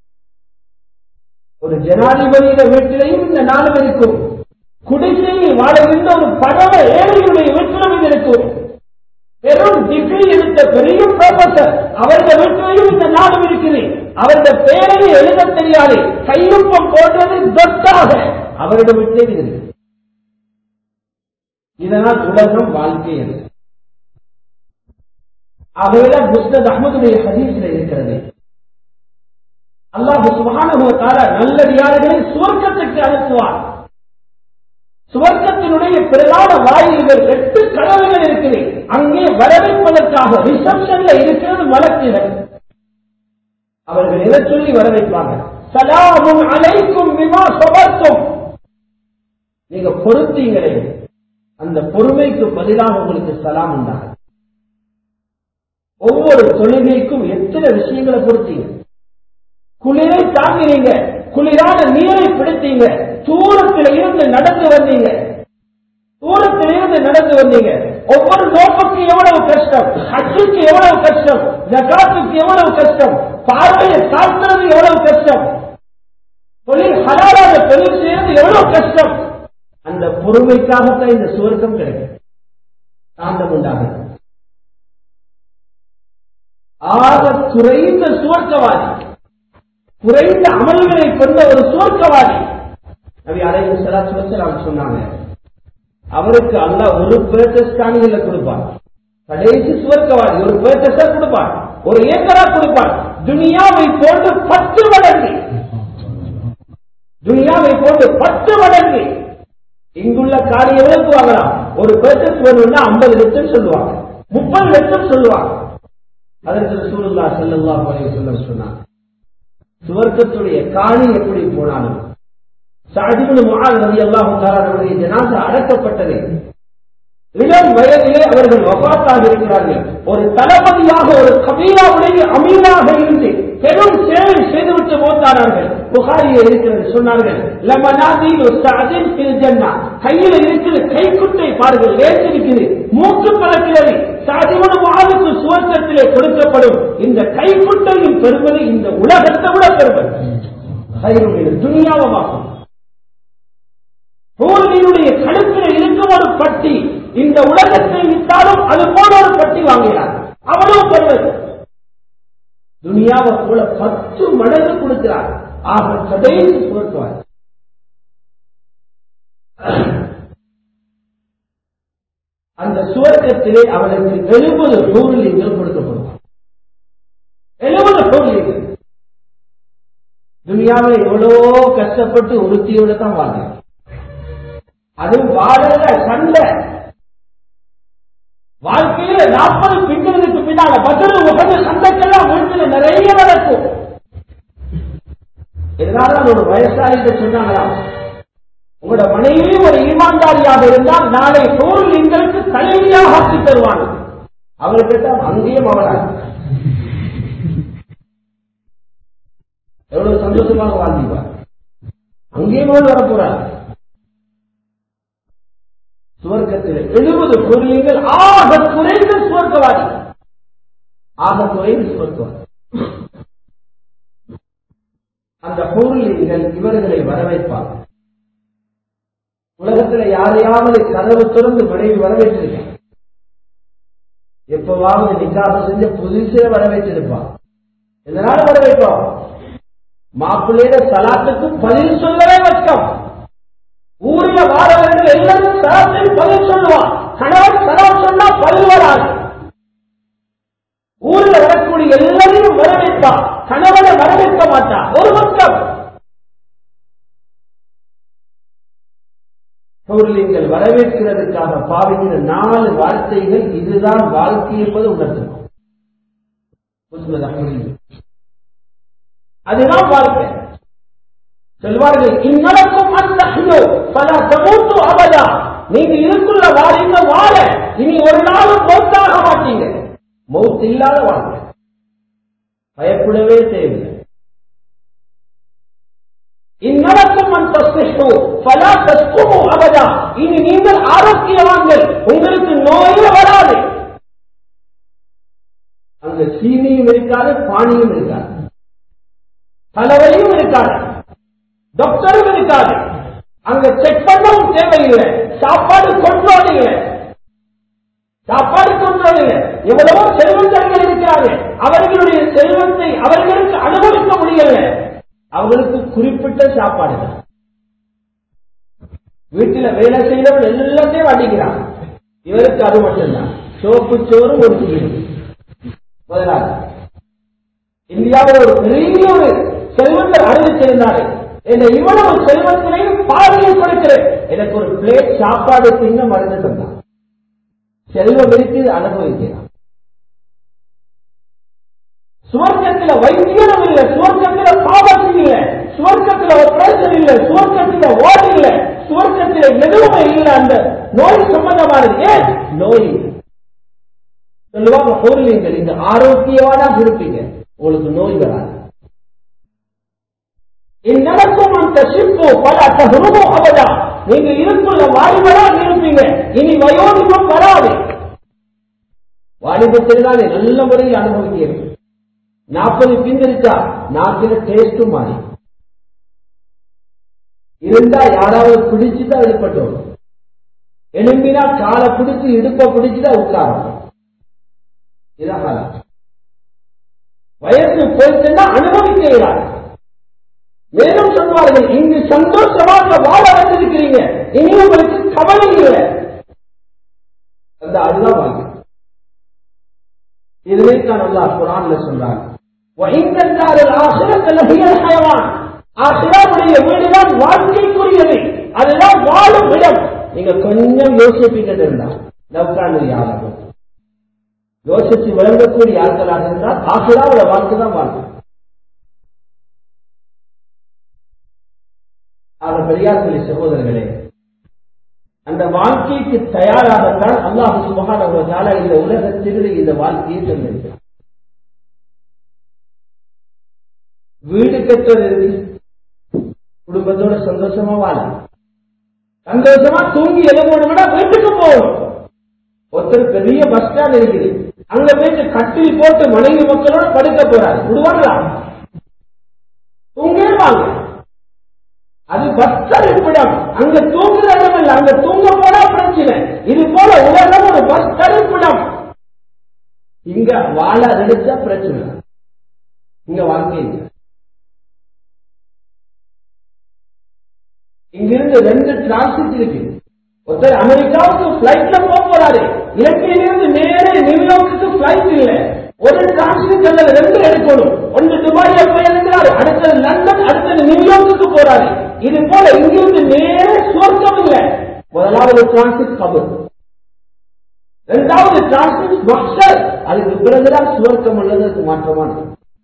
ஒரு ஜனாதிபதியிட வீட்டிலையும் இந்த நாளும் இருக்கும் குடிசையில் வாழுகின்ற ஒரு பரவ ஏழையுடைய வீட்டிலும் இது இருக்கும் பெரும் டிகிரி எடுத்த பெரிய ப்ரொஃபசர் அவருடைய வீட்டிலையும் இந்த நாடும் இருக்குது அவருடைய பேரை எழுத தெரியாது கையொப்பம் போடுறது தொட்டாக அவருடைய வீட்டிலே இது இருக்கு இதனால் உலகம் வாழ்க்கை அல்ல ஆகவேதான் முஸ்தத் அஹமதுடைய ஹதீஸில் இருக்கிறது அல்லாஹு சுபானுவத்தால நல்லடியார்களை சுவர்க்கத்துக்கு அனுப்புவார் சுவர்க்கத்தினுடைய பிரதான வாயில்கள் எட்டு கதவுகள் இருக்குது அங்கே வரவேற்பதற்காக ரிசப்ஷன்ல இருக்கிறது வழக்குகள் அவர்கள் எதை சொல்லி வரவேற்பாங்க சலாமும் அலைக்கும் விமா சொபர்த்தும் நீங்க பொருத்தீங்களே அந்த பொறுமைக்கு பதிலாக உங்களுக்கு சலாம் உண்டாகும் ஒவ்வொரு தொழுகைக்கும் எத்தனை விஷயங்களை பொறுத்தீங்க குளிரை தாங்கினீங்க குளிரான நீரை பிடித்தீங்க தூரத்தில் இருந்து நடந்து வந்தீங்க தூரத்தில் இருந்து நடந்து வந்தீங்க ஒவ்வொரு நோக்குக்கு எவ்வளவு கஷ்டம் ஹஜ்ஜுக்கு எவ்வளவு கஷ்டம் ஜகாத்துக்கு எவ்வளவு கஷ்டம் பார்வையை தாழ்த்துறது எவ்வளவு கஷ்டம் தொழில் ஹலாலான தொழில் செய்யறது எவ்வளவு கஷ்டம் அந்த பொறுமைக்காகத்தான் இந்த சுவர்க்கம் கிடைக்கும் தாண்டம் உண்டாகும் ஆக குறைந்த சுவர்க்கவாதி குறைந்த அமல்களை கொண்ட ஒரு சுவர்க்கவாதி நபி அலைஹி ஸலாத்து வஸலாம் சொன்னாங்க அவருக்கு அல்லாஹ் ஒரு பேர்ச்சஸ் காணிகளை கொடுப்பான் கடைசி சுவர்க்கவாதி ஒரு பேர்ச்சஸா கொடுப்பான் ஒரு ஏக்கரா கொடுப்பான் துனியாவை போன்று பத்து மடங்கு துனியாவை போன்று பத்து மடங்கு இங்குள்ள காணி எவ்வளவுக்கு வாங்கலாம் ஒரு பேர்ச்சஸ் வேணும்னா ஐம்பது லட்சம் சொல்லுவாங்க முப்பது லட்சம் சொல்லுவாங்க அதற்கு சூழல்லா செல்லல்லா போல சொல்ல சொன்னாங்க சுவர்க்கத்துடைய காணி எப்படி போனாலும் சாதிபுல் மகால் ரவி அல்லாஹு ஜனாசா அடக்கப்பட்டது இளம் வயதிலே அவர்கள் வபாத்தாக இருக்கிறார்கள் ஒரு தளபதியாக ஒரு கபீராவுடைய அமீனாக இருந்து பெரும் சேவை செய்துவிட்டு போத்தானார்கள் புகாரியே இருக்கிறது சொன்னார்கள் லமனாதில் உஸ்தாதின் ஃபில் ஜன்னா கையில இருக்கிற கைக்குட்டை பாருங்கள் லேசிருக்குது மூக்கு பறக்கிறது சாதிவன வாழ்க்கை சுவர்க்கத்திலே கொடுக்கப்படும் இந்த கைக்குட்டையும் பெறுவது இந்த உலகத்தை விட பெறுவது துணியாவமாகும் பூர்ணியுடைய கழுத்தில் இருக்கும் ஒரு பட்டி இந்த உலகத்தை விட்டாலும் அது போல ஒரு பட்டி வாங்கினார் அவ்வளவு பெறுவது துனியாவை போல பத்து மடங்கு கொடுக்கிறார் ஆக கடைசி சுவர்க்குவார் அந்த சுவர்க்கத்திலே அவனுக்கு எழுபது பொருளிகள் கொடுக்கப்படும் எழுபது பொருளிகள் துனியாவில் எவ்வளவோ கஷ்டப்பட்டு உறுதியோடு தான் வாழ்ந்தார் அது வாழல சண்டை வாழ்க்கையில நாற்பது பின்னலுக்கு பின்னால பதில் உகந்த சந்தைக்கெல்லாம் வீட்டில் நிறைய நடக்கும் இதனால ஒரு வயசாளிகிட்ட சொன்னாங்களாம் உங்களோட மனைவி ஒரு ஈமான்தாரியாக இருந்தால் நாளை போரில் எங்களுக்கு தலைவியாக ஆக்கி தருவாங்க அவர் கேட்டால் அங்கேயும் அவளாக எவ்வளவு சந்தோஷமாக வாழ்ந்தீவார் அங்கேயும் அவள் வரப்போறார் சுவர்க்கத்தில் எழுபது பொருளிகள் ஆக குறைந்த சுவர்க்கவாதி ஆக குறைந்த சுவர்க்கவாதி அந்த பொருளிகள் இவர்களை வரவேற்பார் உலகத்தில் யாரையாவது கதவு திறந்து மனைவி வரவேற்றிருக்கான் எப்பவாவது நிக்காக செஞ்ச புதுசே வரவேற்றிருப்பான் இதனால வரவேற்றோம் மாப்பிள்ளையிட சலாத்துக்கு பதில் சொல்லவே வச்சோம் ஊர்ல வாரவர்கள் எல்லாரும் சலாத்துக்கு பதில் சொல்லுவான் கணவன் சலாம் சொன்னா பதில் வராது ஊர்ல வரக்கூடிய எல்லாரையும் வரவேற்பான் கணவனை வரவேற்க மாட்டான் ஒரு பக்கம் நீங்கள் வரவேற்கிறதுக்காக பாவிக்கிற நாலு வார்த்தைகள் இதுதான் வாழ்க்கை என்பது உணர்த்தணும் அதுதான் வாழ்க்கை சொல்வார்கள் இந்நடக்கும் அந்த பல சமூத்து அவதா நீங்க இதுக்குள்ள வாழிங்க வாழ இனி ஒரு நாளும் மௌத்தாக மாட்டீங்க மௌத் இல்லாத வாழ்க்கை பயப்படவே தேவையில்லை இந்நடக்கும் அந்த பல தஸ்குமோ அவதா இனி நீங்கள் ஆரோக்கியவான்கள் உங்களுக்கு நோயே வராது அங்க சீனியும் இருக்காது பானியும் இருக்காது தலைவலியும் இருக்காது டாக்டரும் இருக்காது அங்க செக் பண்ணவும் தேவையில்லை சாப்பாடு கொண்டோடு இல்லை சாப்பாடு கொண்டோடு இல்லை எவ்வளவோ செல்வந்தர்கள் இருக்கிறார்கள் அவர்களுடைய செல்வத்தை அவர்களுக்கு அனுபவிக்க முடியல அவங்களுக்கு குறிப்பிட்ட சாப்பாடு தான் வீட்டில வேலை செய்தவன் எல்லாத்தையும் அடிக்கிறான் இவருக்கு அது மட்டும்தான் சோப்பு சோறு ஒரு கீழ் முதலாவது இந்தியாவில் ஒரு பெரிய ஒரு செல்வந்தர் அறிவிச்சிருந்தாரு என்ன இவ்வளவு செல்வத்திலையும் பாதையில் கொடுக்கிறேன் எனக்கு ஒரு பிளேட் சாப்பாடு தின்ன மருந்து தந்தான் செல்வம் இருக்கு அனுபவிக்கிறான் சுவர்க்கத்துல வைத்தியம் இல்ல சுவர்க்கத்துல பாவத்தில் இல்ல சுவர்க்கத்துல ஆபரேஷன் இல்ல சுவர்க்கத்துல ஓடு இல்ல சுவர்க்கத்துல எதுவுமே இல்ல அந்த நோய் சம்பந்தமானது ஏன் நோய் சொல்லுவாங்க பொருளீங்கள் இந்த ஆரோக்கியவானா இருப்பீங்க உங்களுக்கு நோய் வராது இந்நடக்கும் அந்த சிப்பு பல தகுமோ அவதா நீங்க இருக்குள்ள வாலிபரா இருப்பீங்க இனி வயோதிபம் வராது வாலிபத்தில் தானே நல்ல முறையில் அனுபவிக்கிறது நாற்பது பிந்திருச்சா நாக்கில டேஸ்டும் மாறி இருந்தா யாராவது பிடிச்சுதான் வெளிப்பட்டோம் எழும்பினா காலை பிடிச்சு இடுப்ப பிடிச்சுதான் உட்காரும் இதான் வயசு போயிட்டுன்னா அனுபவிக்க இயலாது மேலும் சொல்வார்கள் இங்கு சந்தோஷமாக வாழ வந்திருக்கிறீங்க இனி உங்களுக்கு கவலை இல்லை அந்த அதுதான் வாழ்க்கை இதுவே தான் நல்லா குரான்ல சொல்றாங்க ஆசிராவுடைய வீடுதான் வாழ்க்கைக்குரியது அதுதான் வாழும் இடம் நீங்க கொஞ்சம் யோசிப்பீங்க இருந்தா லவ்காண்டு யாரும் யோசிச்சு விளங்கக்கூடிய ஆட்களாக இருந்தால் ஆசிராவோட வாழ்க்கை தான் வாழ்க்கை ஆக பெரியார்களே சகோதரர்களே அந்த வாழ்க்கைக்கு தயாராகத்தான் அல்லாஹு சுபகான இந்த உலகத்திற்கு இந்த வாழ்க்கையை தந்திருக்கிறார் வீடு கட்டுறது குடும்பத்தோட சந்தோஷமா வாழ சந்தோஷமா தூங்கி எழுப்பணும் விட வீட்டுக்கு போகணும் ஒருத்தர் பெரிய பஸ் ஸ்டாண்ட் இருக்குது அங்க போயிட்டு கட்டில் போட்டு மனைவி மக்களோட படுக்க போறாரு விடுவாங்களா தூங்கிடுவாங்க அது பஸ் இருப்பிடம் அங்க தூங்குற இடம் இல்லை அங்க தூங்க போனா பிரச்சனை இது போல உலகம் ஒரு பஸ் இருப்பிடம் இங்க வாழ நினைச்சா பிரச்சனை இங்க வாழ்க்கை இல்லை இங்கிருந்து ரெண்டு டிரான்சிட் இருக்கு ஒருத்தர் அமெரிக்காவுக்கு பிளைட்ல போக போறாரு இலங்கையிலிருந்து நேரே நியூயார்க்கு பிளைட் இல்ல ஒரு டிரான்சிட் அல்லது ரெண்டு எடுக்கணும் ஒன்று துபாயில போய் இருக்கிறாரு அடுத்தது லண்டன் அடுத்தது நியூயார்க்கு போறாரு இது போல இங்கிருந்து நேரே சுவர்க்கம் இல்லை முதலாவது டிரான்சிட் கபர் இரண்டாவது டிரான்ஸ்மிட் மக்சர் அதுக்கு பிறகுதான் சுவர்க்கம் அல்லது அதுக்கு மாற்றமானது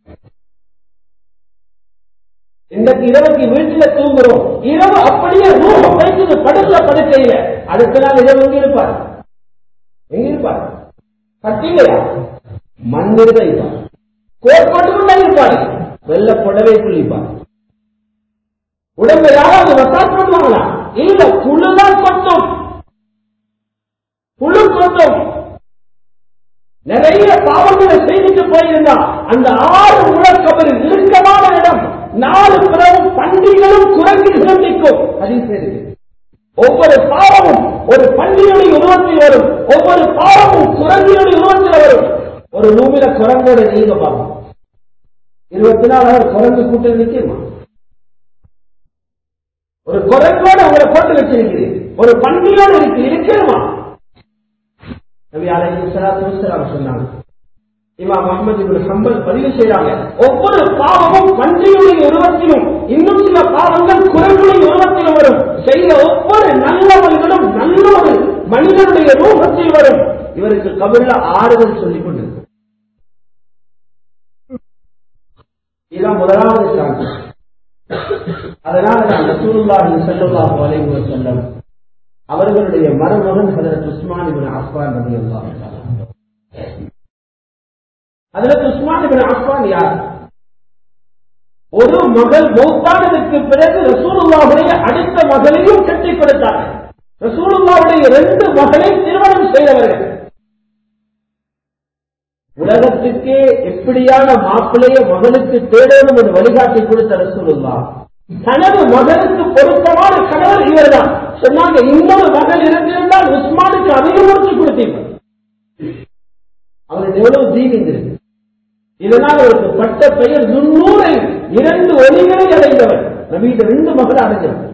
இன்றைக்கு இரவுக்கு வீட்டுல தூங்குறோம் இரவு அப்படியே ரூபம் வைத்தது படுக்கிற படுக்கையில அடுத்த நாள் இரவு எங்க இருப்பார் எங்க இருப்பார் கட்டிலையா மண்ணில் தான் இருப்பார் கோட்பாட்டு கொண்டே இருப்பார் வெள்ள புடவை குளிப்பார் உடம்பை யாராவது வசாத் பண்ணுவாங்களா இல்ல புழுதான் கொட்டும் புழு கொட்டும் நிறைய பாவங்களை செய்துட்டு போயிருந்தா அந்த ஆறு முழக்கபரில் இறுக்கமான இடம் நாலு பிறவும் பண்டிகளும் குரங்குகளும் நிற்கும் அதில் ஒவ்வொரு பாவமும் ஒரு பண்டிகையுடைய உருவத்தில் வரும் ஒவ்வொரு பாவமும் குரங்கினுடைய உருவத்தில் வரும் ஒரு நூமில குரங்கோட நீங்க பார்ப்போம் இருபத்தி நாலு குரங்கு கூட்டம் நிற்குமா ஒரு குரங்கோட உங்களை போட்டு வச்சிருக்கிறீர் ஒரு பண்டிகையோடு இருக்கு இருக்கணுமா நபி அலைஹி ஸலாத்து வஸலாம் சொன்னாங்க இமாம் அஹ்மது இப்னு ஹம்பல் பதிவு செய்றாங்க ஒவ்வொரு பாவமும் பன்றியுடைய உருவத்திலும் இன்னும் சில பாவங்கள் குரங்குடைய உருவத்திலும் வரும் செய்த ஒவ்வொரு நல்லவர்களும் நல்ல ஒரு மனிதனுடைய ரூபத்தில் வரும் இவருக்கு கபில்ல ஆறுதல் சொல்லிக் கொண்டு இதான் முதலாவது சான்று அதனால நான் ரசூலுல்லாஹி ஸல்லல்லாஹு அலைஹி வஸல்லம் அவர்களுடைய மருமகன் ஹதரத் உஸ்மான் இபின் அஃபான் ரவி ஹதரத் உஸ்மான் இபின் அஃபான் யார் ஒரு மகள் மௌத்தானதற்கு பிறகு ரசூலுல்லாவுடைய அடுத்த மகளையும் கட்டிக் கொடுத்தார்கள் ரசூலுல்லாவுடைய ரெண்டு மகளை திருமணம் செய்தவர்கள் உலகத்துக்கே எப்படியான மாப்பிளைய மகனுக்கு தேடணும் என்று வழிகாட்டி கொடுத்த ரசூலுல்லா தனது மகனுக்கு பொருத்தமான கணவர் இவர்தான் சொன்னாங்க இன்னொரு மகள் இருந்திருந்தால் உஸ்மானுக்கு அதிகம் முடிச்சு கொடுத்தீங்க அவருக்கு எவ்வளவு ஜீவிந்திருக்கு இதனால் அவருக்கு பட்ட பெயர் முன்னூரை இரண்டு ஒலிகளை அடைந்தவர் நவீன ரெண்டு மகள் அடைஞ்சவர்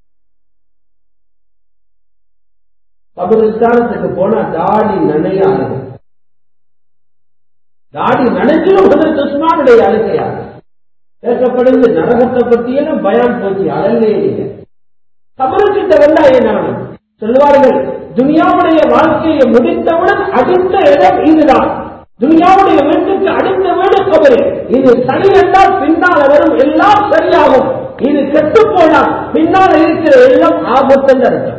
கபரிஸ்தானத்துக்கு போனா தாடி நனைய அழுது தாடி நனைஞ்சிலும் ஹதரத் உஸ்மானுடைய அழுகையாக கேட்கப்படுது நரகத்தை பற்றியெல்லாம் பயான் போச்சு அழலே இல்லை கபருக்கிட்ட வந்தா என்ன சொல்லுவார்கள் துனியாவுடைய வாழ்க்கையை முடித்தவுடன் அடுத்த இடம் இதுதான் துனியாவுடைய வீட்டுக்கு அடுத்த வீடு கபரு இது சரி என்றால் பின்னால் வரும் எல்லாம் சரியாகும் இது கெட்டு போனால் பின்னால் இருக்கிற எல்லாம் ஆபத்தல் அர்த்தம்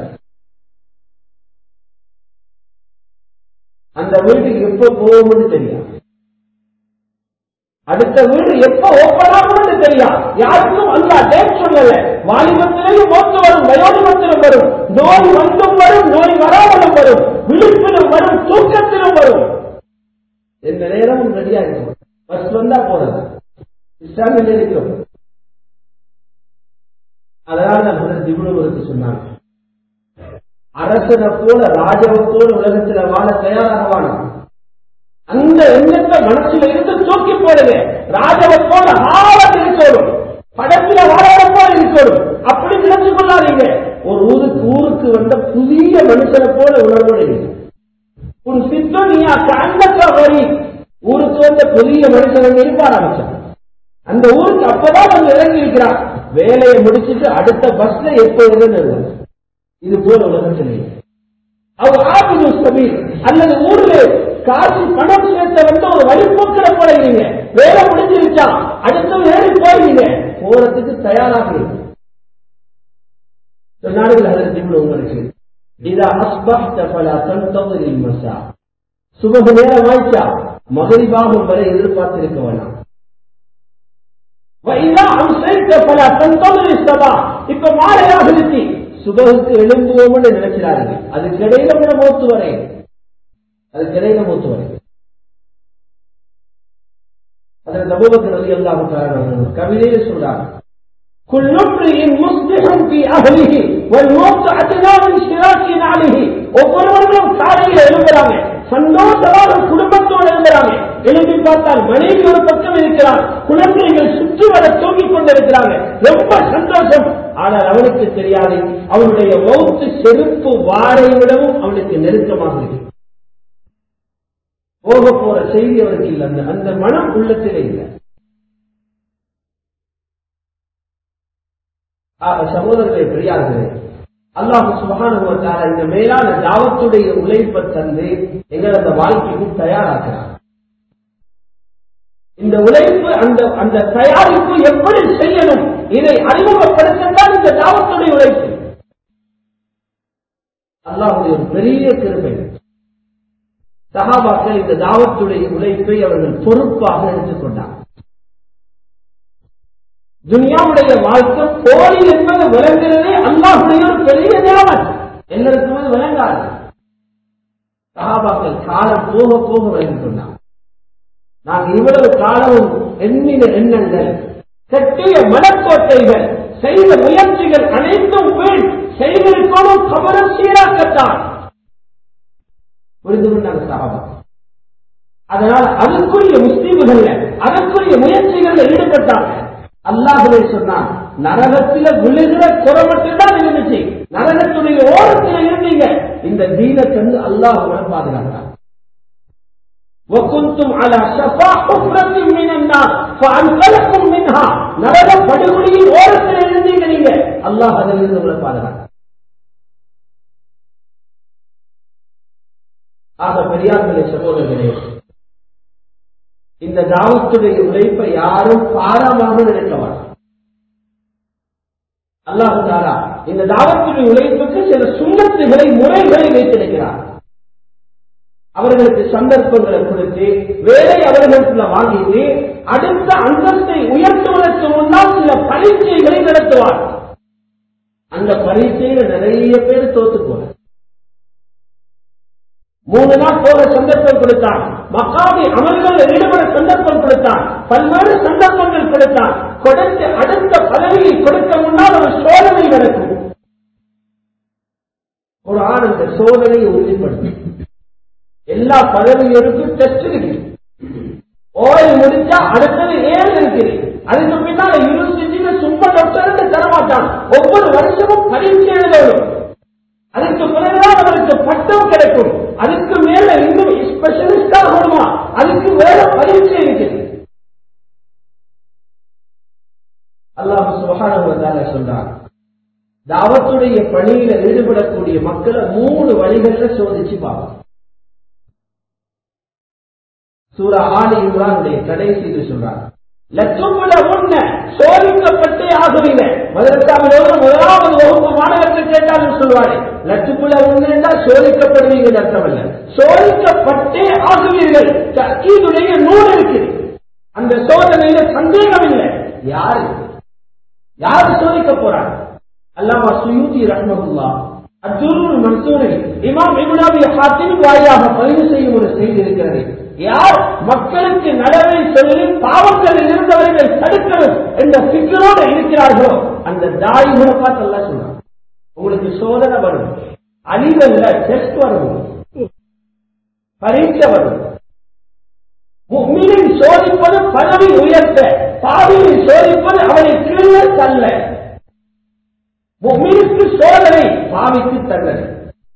அந்த வீட்டுக்கு எப்ப போகும்னு தெரியாது அடுத்த வீடு எப்ப ஓப்பன் ஆகும்னு தெரியாது யாருக்கும் அல்ல டேட் சொல்லல வாலிபத்திலையும் மோத்து வரும் வயோதிபத்திலும் வரும் நோய் வந்தும் வரும் நோய் வராமலும் வரும் விழிப்பிலும் வரும் தூக்கத்திலும் வரும் எந்த நேரமும் ரெடியா இருக்கும் பஸ் வந்தா போறது இஸ்லாமில் இருக்கிறோம் அதனால தான் திபுணபுரத்து சொன்னாங்க அரசனை போல ராஜாவை போல உலகத்துல வாழ தயாராக வாழும் அந்த எண்ணத்தை மனசுல இருந்து தூக்கி போடுங்க ராஜாவை போல ஆவல் இருக்கணும் படத்துல வாழ போல இருக்கணும் அப்படி நினைச்சு கொள்ளாதீங்க ஒரு ஊருக்கு ஊருக்கு வந்த புதிய மனுஷனை போல உணர்வோடு ஒரு சித்தனியா கண்டக்க வரி ஊருக்கு வந்த புதிய மனுஷன் இருப்பார் அமைச்சர் அந்த ஊருக்கு அப்பதான் வந்து இறங்கி இருக்கிறார் வேலையை முடிச்சிட்டு அடுத்த பஸ்ல எப்ப இருந்து இது போல உலகத்திலே அவர் ஆபிது சபீர் அல்லது ஊர்ல காசு பணம் சேர்த்த வந்து ஒரு வழிபோக்கிற போல இருங்க வேலை முடிஞ்சிருச்சா அடுத்த ஏறி போயிருங்க போறதுக்கு தயாராக இருக்கு சொன்னார்கள் அதற்கு உங்களுக்கு இதா அஸ்பஹ்த ஃபலா தன்தظر المساء சுபஹ நேரம் ஆயிச்சா மகரிபாகும் வரை எதிர்பார்த்திருக்க வேணாம் வைதா அம்சைத்த ஃபலா தன்தظر الصباح இப்ப மாலையாக இருக்கு சுபகுக்கு எழும்புவோம்னு நினைக்கிறார்கள் அதுக்கு இடையில கூட மூத்து வரை அதுக்கு இடையில மூத்து வரை அதில் தபோபத்தில் வந்து எல்லாரும் கவிதையில சொல்றாங்க كل امرئ مصبح في اهله والموت ادنى من شراك عليه ஒவ்வொருவர்களும் காலையில எழும்புறாங்க சந்தோஷமாக குடும்பத்தோடு எழும்புறாங்க எழுப்பி பார்த்தால் மனைவி ஒரு பக்கம் இருக்கிறார் குழந்தைகள் சுற்றி வர தூங்கிக் கொண்டிருக்கிறாங்க ரொம்ப சந்தோஷம் ஆனால் அவனுக்கு தெரியாது அவனுடைய மௌத்து செருப்பு வாரை விடவும் அவனுக்கு நெருக்கமாக இருக்கு போக போற செய்தி அவருக்கு இல்லை அந்த அந்த மனம் உள்ளத்திலே இல்லை சகோதரர்களை பெரியார்களே அல்லாஹ் சுபகானுவத்தால இந்த மேலான தாவத்துடைய உழைப்பை தந்து எங்கள் அந்த வாழ்க்கைக்கு தயாராக்கிறார் இந்த உழைப்பு அந்த அந்த தயாரிப்பு எப்படி செய்யணும் இதை அறிமுகப்படுத்தத்தான் இந்த தாவத்துடைய உழைப்பு அல்லாஹுடைய ஒரு பெரிய கிருமை சகாபாக்கள் இந்த தாவத்துடைய உழைப்பை அவர்கள் பொறுப்பாக எடுத்துக்கொண்டார் துனியாவுடைய வாழ்க்கை போலி என்பது விளங்குறதே அல்லாஹுடைய ஒரு பெரிய நியமன் எல்லாருக்கும் அது விளங்காது சகாபாக்கள் காலம் போக போக விளங்கிக் கொண்டார் நாங்கள் இவ்வளவு காலமும் எண்ணின எண்ணங்கள் கட்டிய மனக்கோட்டைகள் செய்த முயற்சிகள் அனைத்தும் வீண் செய்திருக்கணும் கவனம் சீராக்கத்தான் புரிந்து கொண்டாங்க சகாபா அதனால் அதுக்குரிய முஸ்லீம்கள் அதற்குரிய முயற்சிகளில் ஈடுபட்டாங்க அல்லாஹுவே சொன்னான் நரகத்தில விழுகிற குறை மட்டும்தான் இருந்துச்சு நரகத்துடைய ஓரத்தில் இருந்தீங்க இந்த தீனத்தந்து அல்லாஹ் பாதுகாத்தார் وكنتم على شفا حفرة من النار فأنقذكم منها நரக படுகொலியின் ஓரத்தில் இருந்தீங்க நீங்க அல்லாஹ் அதிலிருந்து உங்களை பாதுகாத்தார் ஆக பெரியார்களே சகோதரர்களே இந்த தாவத்துடைய உழைப்பை யாரும் பாரமாக நினைக்க மாட்டார் அல்லாஹு தாரா இந்த தாவத்துடைய உழைப்புக்கு சில சுண்ணத்துகளை முறைகளை வைத்திருக்கிறார் அவர்களுக்கு சந்தர்ப்பங்களை கொடுத்து வேலை அவர்களுக்குள்ள வாங்கிட்டு அடுத்த அந்தஸ்தை உயர்த்துவதற்கு முன்னால் சில பரீட்சைகளை நடத்துவார் அந்த பரீட்சையில நிறைய பேர் தோத்து போன மூணு நாள் போக சந்தர்ப்பம் கொடுத்தான் மக்காவி அமல்களில் ஈடுபட சந்தர்ப்பம் கொடுத்தான் பல்வேறு சந்தர்ப்பங்கள் கொடுத்தான் கொடுத்து அடுத்த பதவியை கொடுக்க முன்னால் ஒரு சோதனை நடக்கும் ஒரு ஆண் அந்த சோதனையை உறுதிப்படுத்தும் எல்லா பதவிகளுக்கும் டெஸ்ட் இருக்கு ஓயில் முடிச்சா அடுத்தது ஏழு இருக்குது அதுக்கு பின்னால யூனிவர்சிட்டியில சும்மா டாக்டர் தரமாட்டான் ஒவ்வொரு வருஷமும் பரீட்சை எழுதணும் அதுக்கு பிறகுதான் அவருக்கு பட்டம் கிடைக்கும் அதுக்கு மேல இன்னும் ஸ்பெஷலிஸ்டா ஆகணுமா அதுக்கு வேற பரீட்சை இருக்குது அல்லாஹ் சுபகான சொல்றார் தாவத்துடைய பணியில ஈடுபடக்கூடிய மக்களை மூணு வழிகள்ல சோதிச்சு பார்ப்போம் சூரா ஆலி இம்ரானுடைய கடைசி இது சொல்றார் லட்சமுள்ள உண்மை சோதிக்கப்பட்டே ஆகவில்லை மதரசாவில் முதலாவது வகுப்பு மாணவர்கள் கேட்டாலும் சொல்வாரு லட்சமுள்ள உண்மை என்றால் சோதிக்கப்படுவீங்க அர்த்தமல்ல சோதிக்கப்பட்டே ஆகுவீர்கள் தக்கீதுடைய நூல் இருக்குது அந்த சோதனையில சந்தேகம் இல்லை யாரு யாரு சோதிக்க போறாங்க அல்லாமா சுயூதி ரஹ்மகுல்லா அத்தூர் மன்சூரில் இமாம் இபுனாபி ஹாத்தின் வாயாக பதிவு செய்யும் ஒரு செய்தி இருக்கிறது யார் மக்களுக்கு நலவை சொல்லி பாவங்களில் இருந்தவர்கள் தடுக்கணும் என்ற சிக்கலோடு இருக்கிறார்களோ அந்த தாய்களை பார்த்து எல்லாம் சொல்றாங்க உங்களுக்கு சோதனை வரும் அழிவல்ல டெஸ்ட் வரும் பரீட்சை வரும் முக்மீனை சோதிப்பது பதவி உயர்த்த பாவியை சோதிப்பது அவனை கீழே தள்ள முக்மீனுக்கு சோதனை பாவிக்கு தண்டனை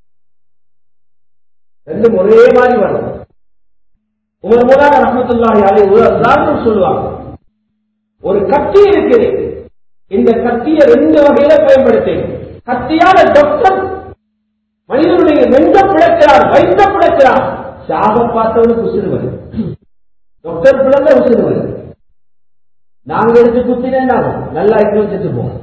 ரெண்டும் ஒரே மாதிரி வரும் உமர் மூலாக ரஹமத்துல்லாஹி அலை ஒரு உதாரணம் சொல்லுவாங்க ஒரு கத்தி இருக்குது இந்த கத்தியை ரெண்டு வகையில பயன்படுத்தி கத்தியால டாக்டர் மனிதனுடைய நெஞ்ச பிழைக்கிறார் வைத்த பிழைக்கிறார் சாக பார்த்தவனுக்கு உசிறுவது டாக்டர் பிறந்த உசிறுவது நாங்க எடுத்து குத்தினேன்னா நல்லா இட்டு வச்சுட்டு போவோம்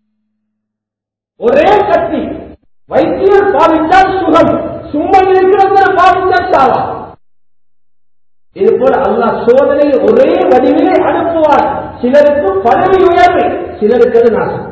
ஒரே கத்தி வைத்தியர் பாவித்தால் சுகம் சும்மா இருக்கிறவங்க பாவித்தால் சாவா இது போல அல்லாஹ் சோதனை ஒரே வடிவிலே அனுப்புவார் சிலருக்கு பதவி உயர்வு சிலருக்கு அது நாசம்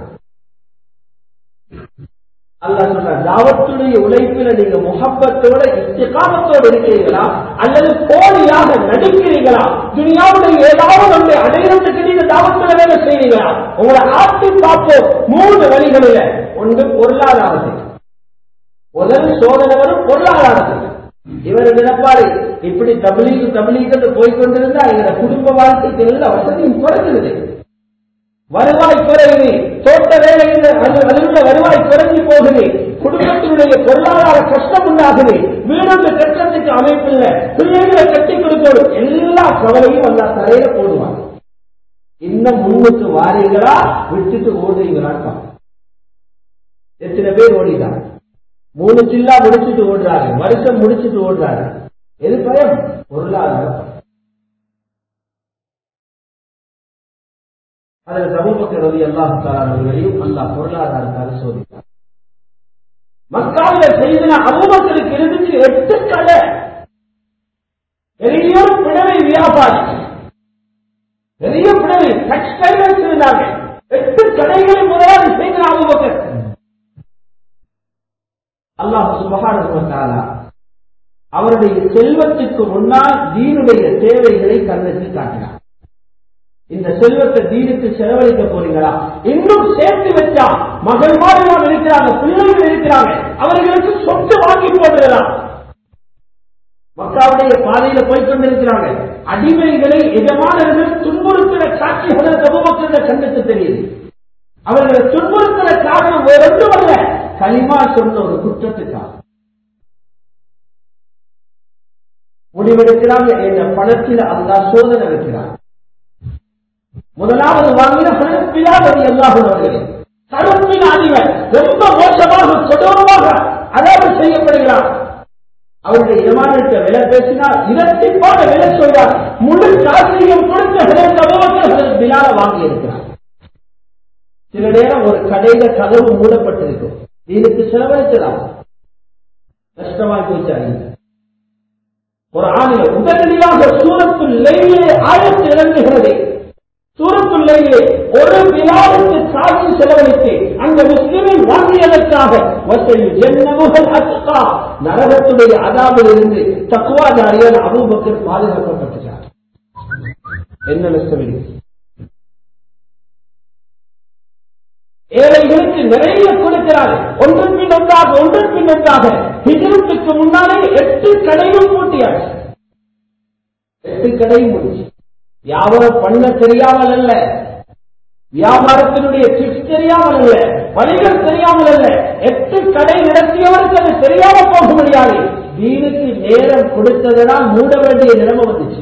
அல்லாஹ் சொல்ற தாவத்துடைய உழைப்பில நீங்க முகப்பத்தோட இஸ்திகாமத்தோடு இருக்கிறீங்களா அல்லது போலியாக நடிக்கிறீங்களா துனியாவுடைய ஏதாவது ஒன்றை அடையிறதுக்கு நீங்க தாவத்துல வேலை செய்றீங்களா உங்களை ஆட்டி பார்ப்போம் மூணு வழிகளில ஒன்று பொருளாதாரத்தில் முதல் சோதனை வரும் பொருளாதாரத்தில் இவர் நினைப்பாரு இப்படி தபிலீக்கு தபிலீக்கு போய்கொண்டிருந்தா எங்க குடும்ப வாழ்க்கைக்கு எல்லா வசதியும் குறைஞ்சிருது வருவாய் குறையுது தோட்ட வேலையில் அதிலுள்ள வருவாய் குறைஞ்சு போகுது குடும்பத்தினுடைய பொருளாதார கஷ்டம் உண்டாகுது வீடு கட்டத்துக்கு அமைப்பில்லை பிள்ளைகளை கட்டி கொடுக்கணும் எல்லா கவலையும் அந்த தரையில போடுவாங்க இன்னும் முன்னுக்கு வாரீங்களா விட்டுட்டு ஓடுறீங்களான்னு எத்தனை பேர் ஓடிட்டாங்க மூணு சில்லா முடிச்சுட்டு ஓடுறாரு வருஷம் முடிச்சுட்டு ஓடுறாரு எது பயம் பொருளாதாரம் அதில் சமூகத்தில் ரவி அல்லாஹாலையும் அல்லாஹ் பொருளாதாரத்தால் சோதித்தார் மக்காவில் செய்தன அபூபக்கருக்கு இருந்துச்சு எட்டு கடை பெரிய பிடவை வியாபாரி பெரிய பிடவை டெக்ஸ்டைல் வச்சிருந்தாங்க எட்டு கடைகளை முதலாளி செய்தன அபூபக்கர் அல்லாஹ் சுபகான அவருடைய செல்வத்துக்கு முன்னால் தீனுடைய தேவைகளை கண்ணுக்கு காட்டினார் இந்த செல்வத்தை தீனுக்கு செலவழிக்க போறீங்களா இன்னும் சேர்த்து வச்சா மகள் மாதிரி இருக்கிறாங்க பிள்ளைகள் இருக்கிறாங்க அவர்களுக்கு சொத்து வாங்கி போடுகிறான் மக்காவுடைய பாதையில போய்கொண்டிருக்கிறாங்க அடிமைகளை எஜமானர்கள் துன்புறுத்தின காட்சிகளை சமூகத்தில் கண்ணுக்கு தெரியுது அவர்களை துன்புறுத்தின காரணம் வேறொன்றும் அல்ல களிமா சொன்ன ஒரு குற்றத்துக்காக முடிவெடுக்கிறாங்க என்ற பணத்தில் அல்லா சோதனை வைக்கிறார் முதலாவது வாங்கின பிலாவதி எல்லாரும் அவர்களே கருப்பின் அடிமை ரொம்ப மோசமாக கொடூரமாக அதாவது செய்யப்படுகிறார் அவருடைய எஜமானிட்ட விலை பேசினால் இரட்டிப்பான விலை சொல்றார் முழு காசிரியம் கொடுத்த சமூகத்தில் பிலால வாங்கி இருக்கிறார் சில நேரம் ஒரு கடையில கதவு மூடப்பட்டிருக்கும் இதுக்கு செலவழிக்கலாம் கஷ்டமாய் போச்சாங்க ஒரு ஆணில உடனடியாக சூரத்துள் லையிலே ஆயத்து இறங்குகிறது சூரத்துள்ளையிலே ஒரு விழாவுக்கு சாட்சி செலவழித்து அந்த முஸ்லிமின் வாங்கியதற்காக ஜென்னமுகல் அத்துக்கா நரகத்துடைய அதாவில் இருந்து தக்குவாதாரியால் அபூபக்கர் பாதுகாக்கப்பட்டார் என்ன நஷ்டமில்லை ஏழைகளுக்கு நிறைய கொடுக்கிறார் ஒன்றன் பின் ஒன்றாக ஒன்றன் பின் ஒன்றாக ஹிஜரத்துக்கு முன்னாலே எட்டு கடையும் பூட்டியாச்சு எட்டு கடையும் முடிச்சு வியாபாரம் பண்ண தெரியாமல் அல்ல வியாபாரத்தினுடைய டிப்ஸ் தெரியாமல் அல்ல வழிகள் தெரியாமல் அல்ல எட்டு கடை நடத்தியவருக்கு அது தெரியாம போக முடியாது வீணுக்கு நேரம் கொடுத்ததனால் மூட வேண்டிய நிலைமை வந்துச்சு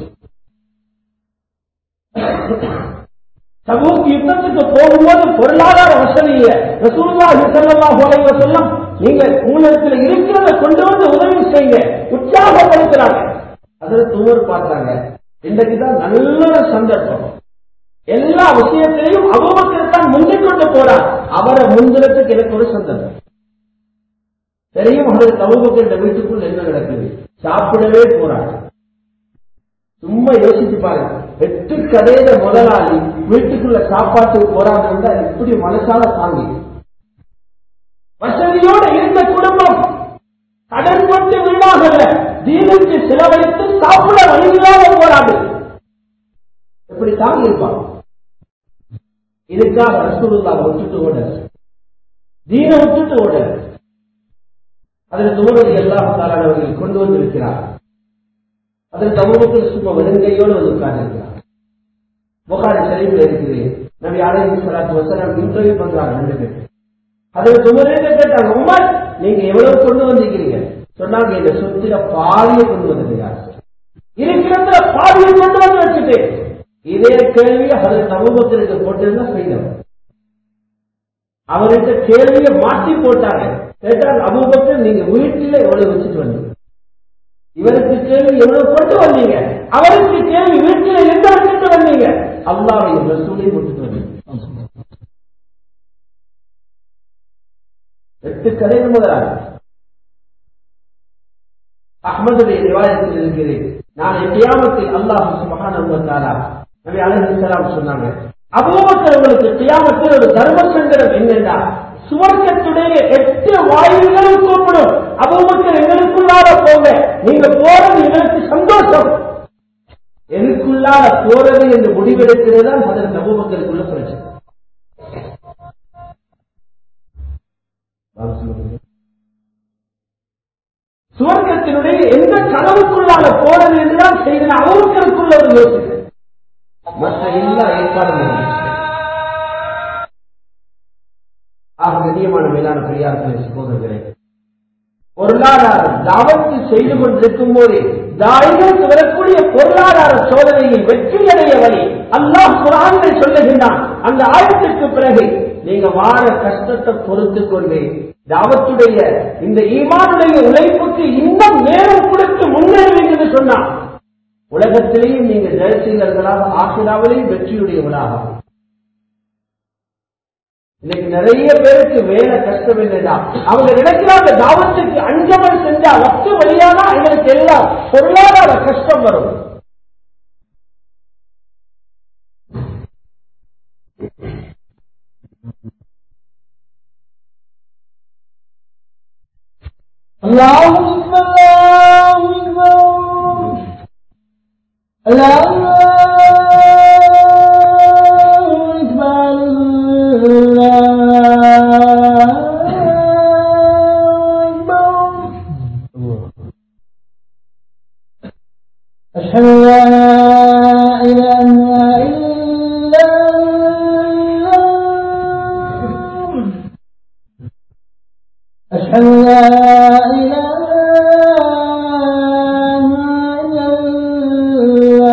சமூக யுத்தத்துக்கு போகும்போது பொருளாதார வசதி இல்லை ரசூல்லா யுத்தல்லா போலைவ சொல்லம் நீங்க உங்களுக்கு இருக்கிறத கொண்டு வந்து உதவி செய்யுங்க உற்சாகப்படுத்துறாங்க அதில் தூவர் பார்த்தாங்க இன்றைக்குதான் நல்ல சந்தர்ப்பம் எல்லா விஷயத்திலையும் அபூபக்கர் முந்திக் கொண்டு போறார் அவரை முந்திரத்துக்கு எனக்கு ஒரு சந்தர்ப்பம் தெரியும் அவருக்கு அபூபக்கர் வீட்டுக்குள் என்ன நடக்குது சாப்பிடவே போறாங்க சும்மா யோசிச்சு பாருங்க எட்டு கடையில முதலாளி வீட்டுக்குள்ள சாப்பாட்டுக்கு போறாங்க இருந்தா இப்படி மனசால தாங்கி வசதியோட இருந்த குடும்பம் கடன் கொண்டு வீணாகல தீனுக்கு செலவழித்து சாப்பிட வழியில்லாம போறாங்க எப்படி தாங்கி இருப்பாங்க இதுக்காக ரசூலுல்லா விட்டுட்டு ஓட தீன விட்டுட்டு ஓட அதில் தோழர் எல்லா தாராளவர்கள் கொண்டு வந்திருக்கிறார் அதில் தமிழுக்கு சும்மா வெறுங்கையோடு வந்து உட்கார்ந்திருக்கிறார் புகாரி சரிவில் இருக்குது நபி அலைஹி ஸலாத்து வஸலாம் இன்டர்வியூ பண்றாங்க ரெண்டு பேர் அதில் துமரே கேட்டாங்க உமர் நீங்க எவ்வளவு கொண்டு வந்திருக்கிறீங்க சொன்னாங்க இந்த சொத்துல பாதியை கொண்டு வந்திருக்கிறார் இருக்கிறதுல பாதியை கொண்டு வந்து வச்சுட்டு இதே கேள்வியை அதில் சமூகத்திற்கு போட்டிருந்தா செய்தவர் அவர்கிட்ட கேள்வியை மாற்றி போட்டாங்க கேட்டால் அபூபக்கர் நீங்க வீட்டில எவ்வளவு வச்சுட்டு வந்தீங்க இவருக்கு கேள்வி எவ்வளவு கொண்டு வந்தீங்க அவருக்கு கேள்வி வீட்டில் எங்க வச்சுட்டு வந்தீங்க அல்லாவை ரசூலை விட்டுட்டு வந்தீங்க எட்டு கதைகள் முதலாக அஹமதுடைய நிவாயத்தில் இருக்கிறேன் நான் கியாமத்தில் அல்லாஹ் சுபகான நபி அலைஹிஸ்ஸலாம் சொன்னாங்க அபூபக்கர் உங்களுக்கு கியாமத்தில் ஒரு தர்ம சங்கடம் என்னென்றா சுவர்க்கத்துடைய எட்டு வாயுகளும் கூப்பிடும் அபூபக்கர் எங்களுக்குள்ளார போங்க நீங்க போறது எங்களுக்கு சந்தோஷம் எதுக்குள்ளார போறது என்று முடிவெடுக்கிறது தான் அதற்கு அபூபக்கருக்குள்ள பிரச்சனை சுவர்க்கத்தினுடைய எந்த கனவுக்குள்ளால போறது என்றுதான் செய்த அவருக்குள்ள ஒரு யோசனை மற்ற எல்லா ஏற்பாடும் ஆக கண்ணியமான மேலான பெரியார்களை சகோதரர்களே பொருளாதாரம் தாவத்து செய்து கொண்டிருக்கும் போது தாய்களுக்கு வரக்கூடிய பொருளாதார சோதனையில் வெற்றி அடைய வழி அல்லாஹ் குரான்கள் சொல்லுகின்றான் அந்த ஆயத்திற்கு பிறகு நீங்க வார கஷ்டத்தை பொறுத்து கொண்டு தாவத்துடைய இந்த ஈமானுடைய உழைப்புக்கு இன்னும் நேரம் கொடுத்து முன்னேறுவீங்கன்னு சொன்னா உலகத்திலேயும் நீங்க ஜெயசீலர்களாக ஆசிராவிலேயும் வெற்றியுடையவர்களாக இன்னைக்கு நிறைய பேருக்கு வேலை கஷ்டம் என்னடா அவங்க நினைக்கிறாங்க தாவத்துக்கு அஞ்சமல் செஞ்சா வத்து வழியானா எங்களுக்கு எல்லாம் பொருளாதார கஷ்டம் வரும் الله أكبر الله أكبر الله أكبر الله أكبر أشهد أن لا إله إلا الله أشهد أن لا إله إلا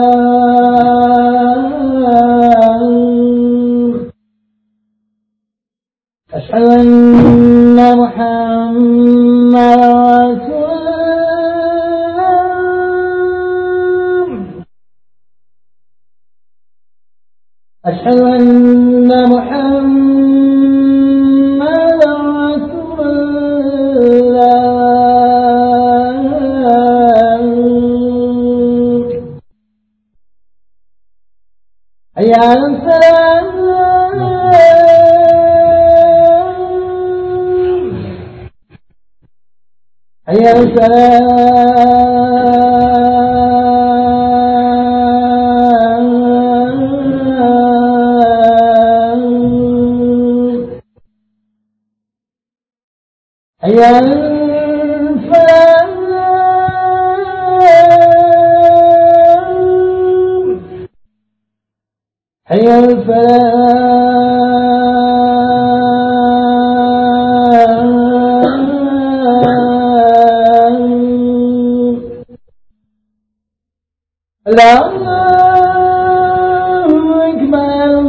الله أشهد أن محمدا رسول الله أشهد أن محمدا رسول الله حي على السلام حي على السلام حي على الفلاح حي على الفلاح الله أكبر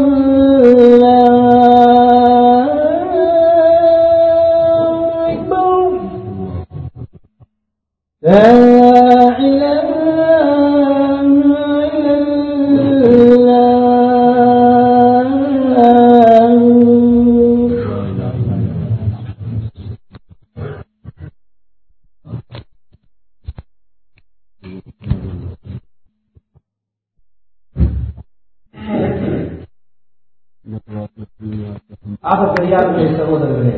الله أكبر لا إله إلا الله ஆக பெரியார்களே சகோதரர்களே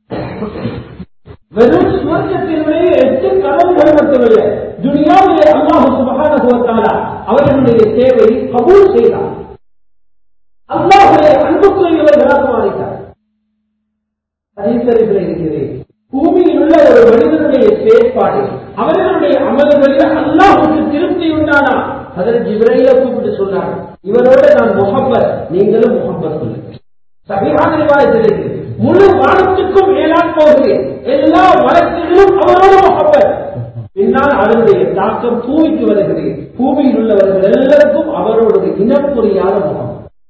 வெறும் சுவர்க்கத்தினுடைய எட்டு கடல்கள் மட்டுமில்லை துனியாவிலே அல்லாஹு சுபகான அவர்களுடைய தேவையை கபூல் செய்தார் அல்லாஹுடைய அன்புக்குரியவர்களாக மாறிட்டார் சரித்திரத்தில் இருக்கிறேன் பூமியில் உள்ள ஒரு மனிதனுடைய செயற்பாடு அவர்களுடைய அமல்களில் அல்லாஹுக்கு திருப்தி உண்டானா அதில் ஜிப்ரையில கூப்பிட்டு சொன்னார் இவரோட நான் முகப்பர் நீங்களும் முகப்பர் சொல்லுங்க சகையான ரிவாயத்தில் முழு வானத்துக்கும் மேலான் போகிறேன் எல்லா வழக்குகளும் அவரோட முகப்பர் பின்னால் அதனுடைய தாக்கம் பூமிக்கு வருகிறேன் பூமியில் உள்ளவர்கள் எல்லாருக்கும் அவரோட இனம் புரியாத முகம்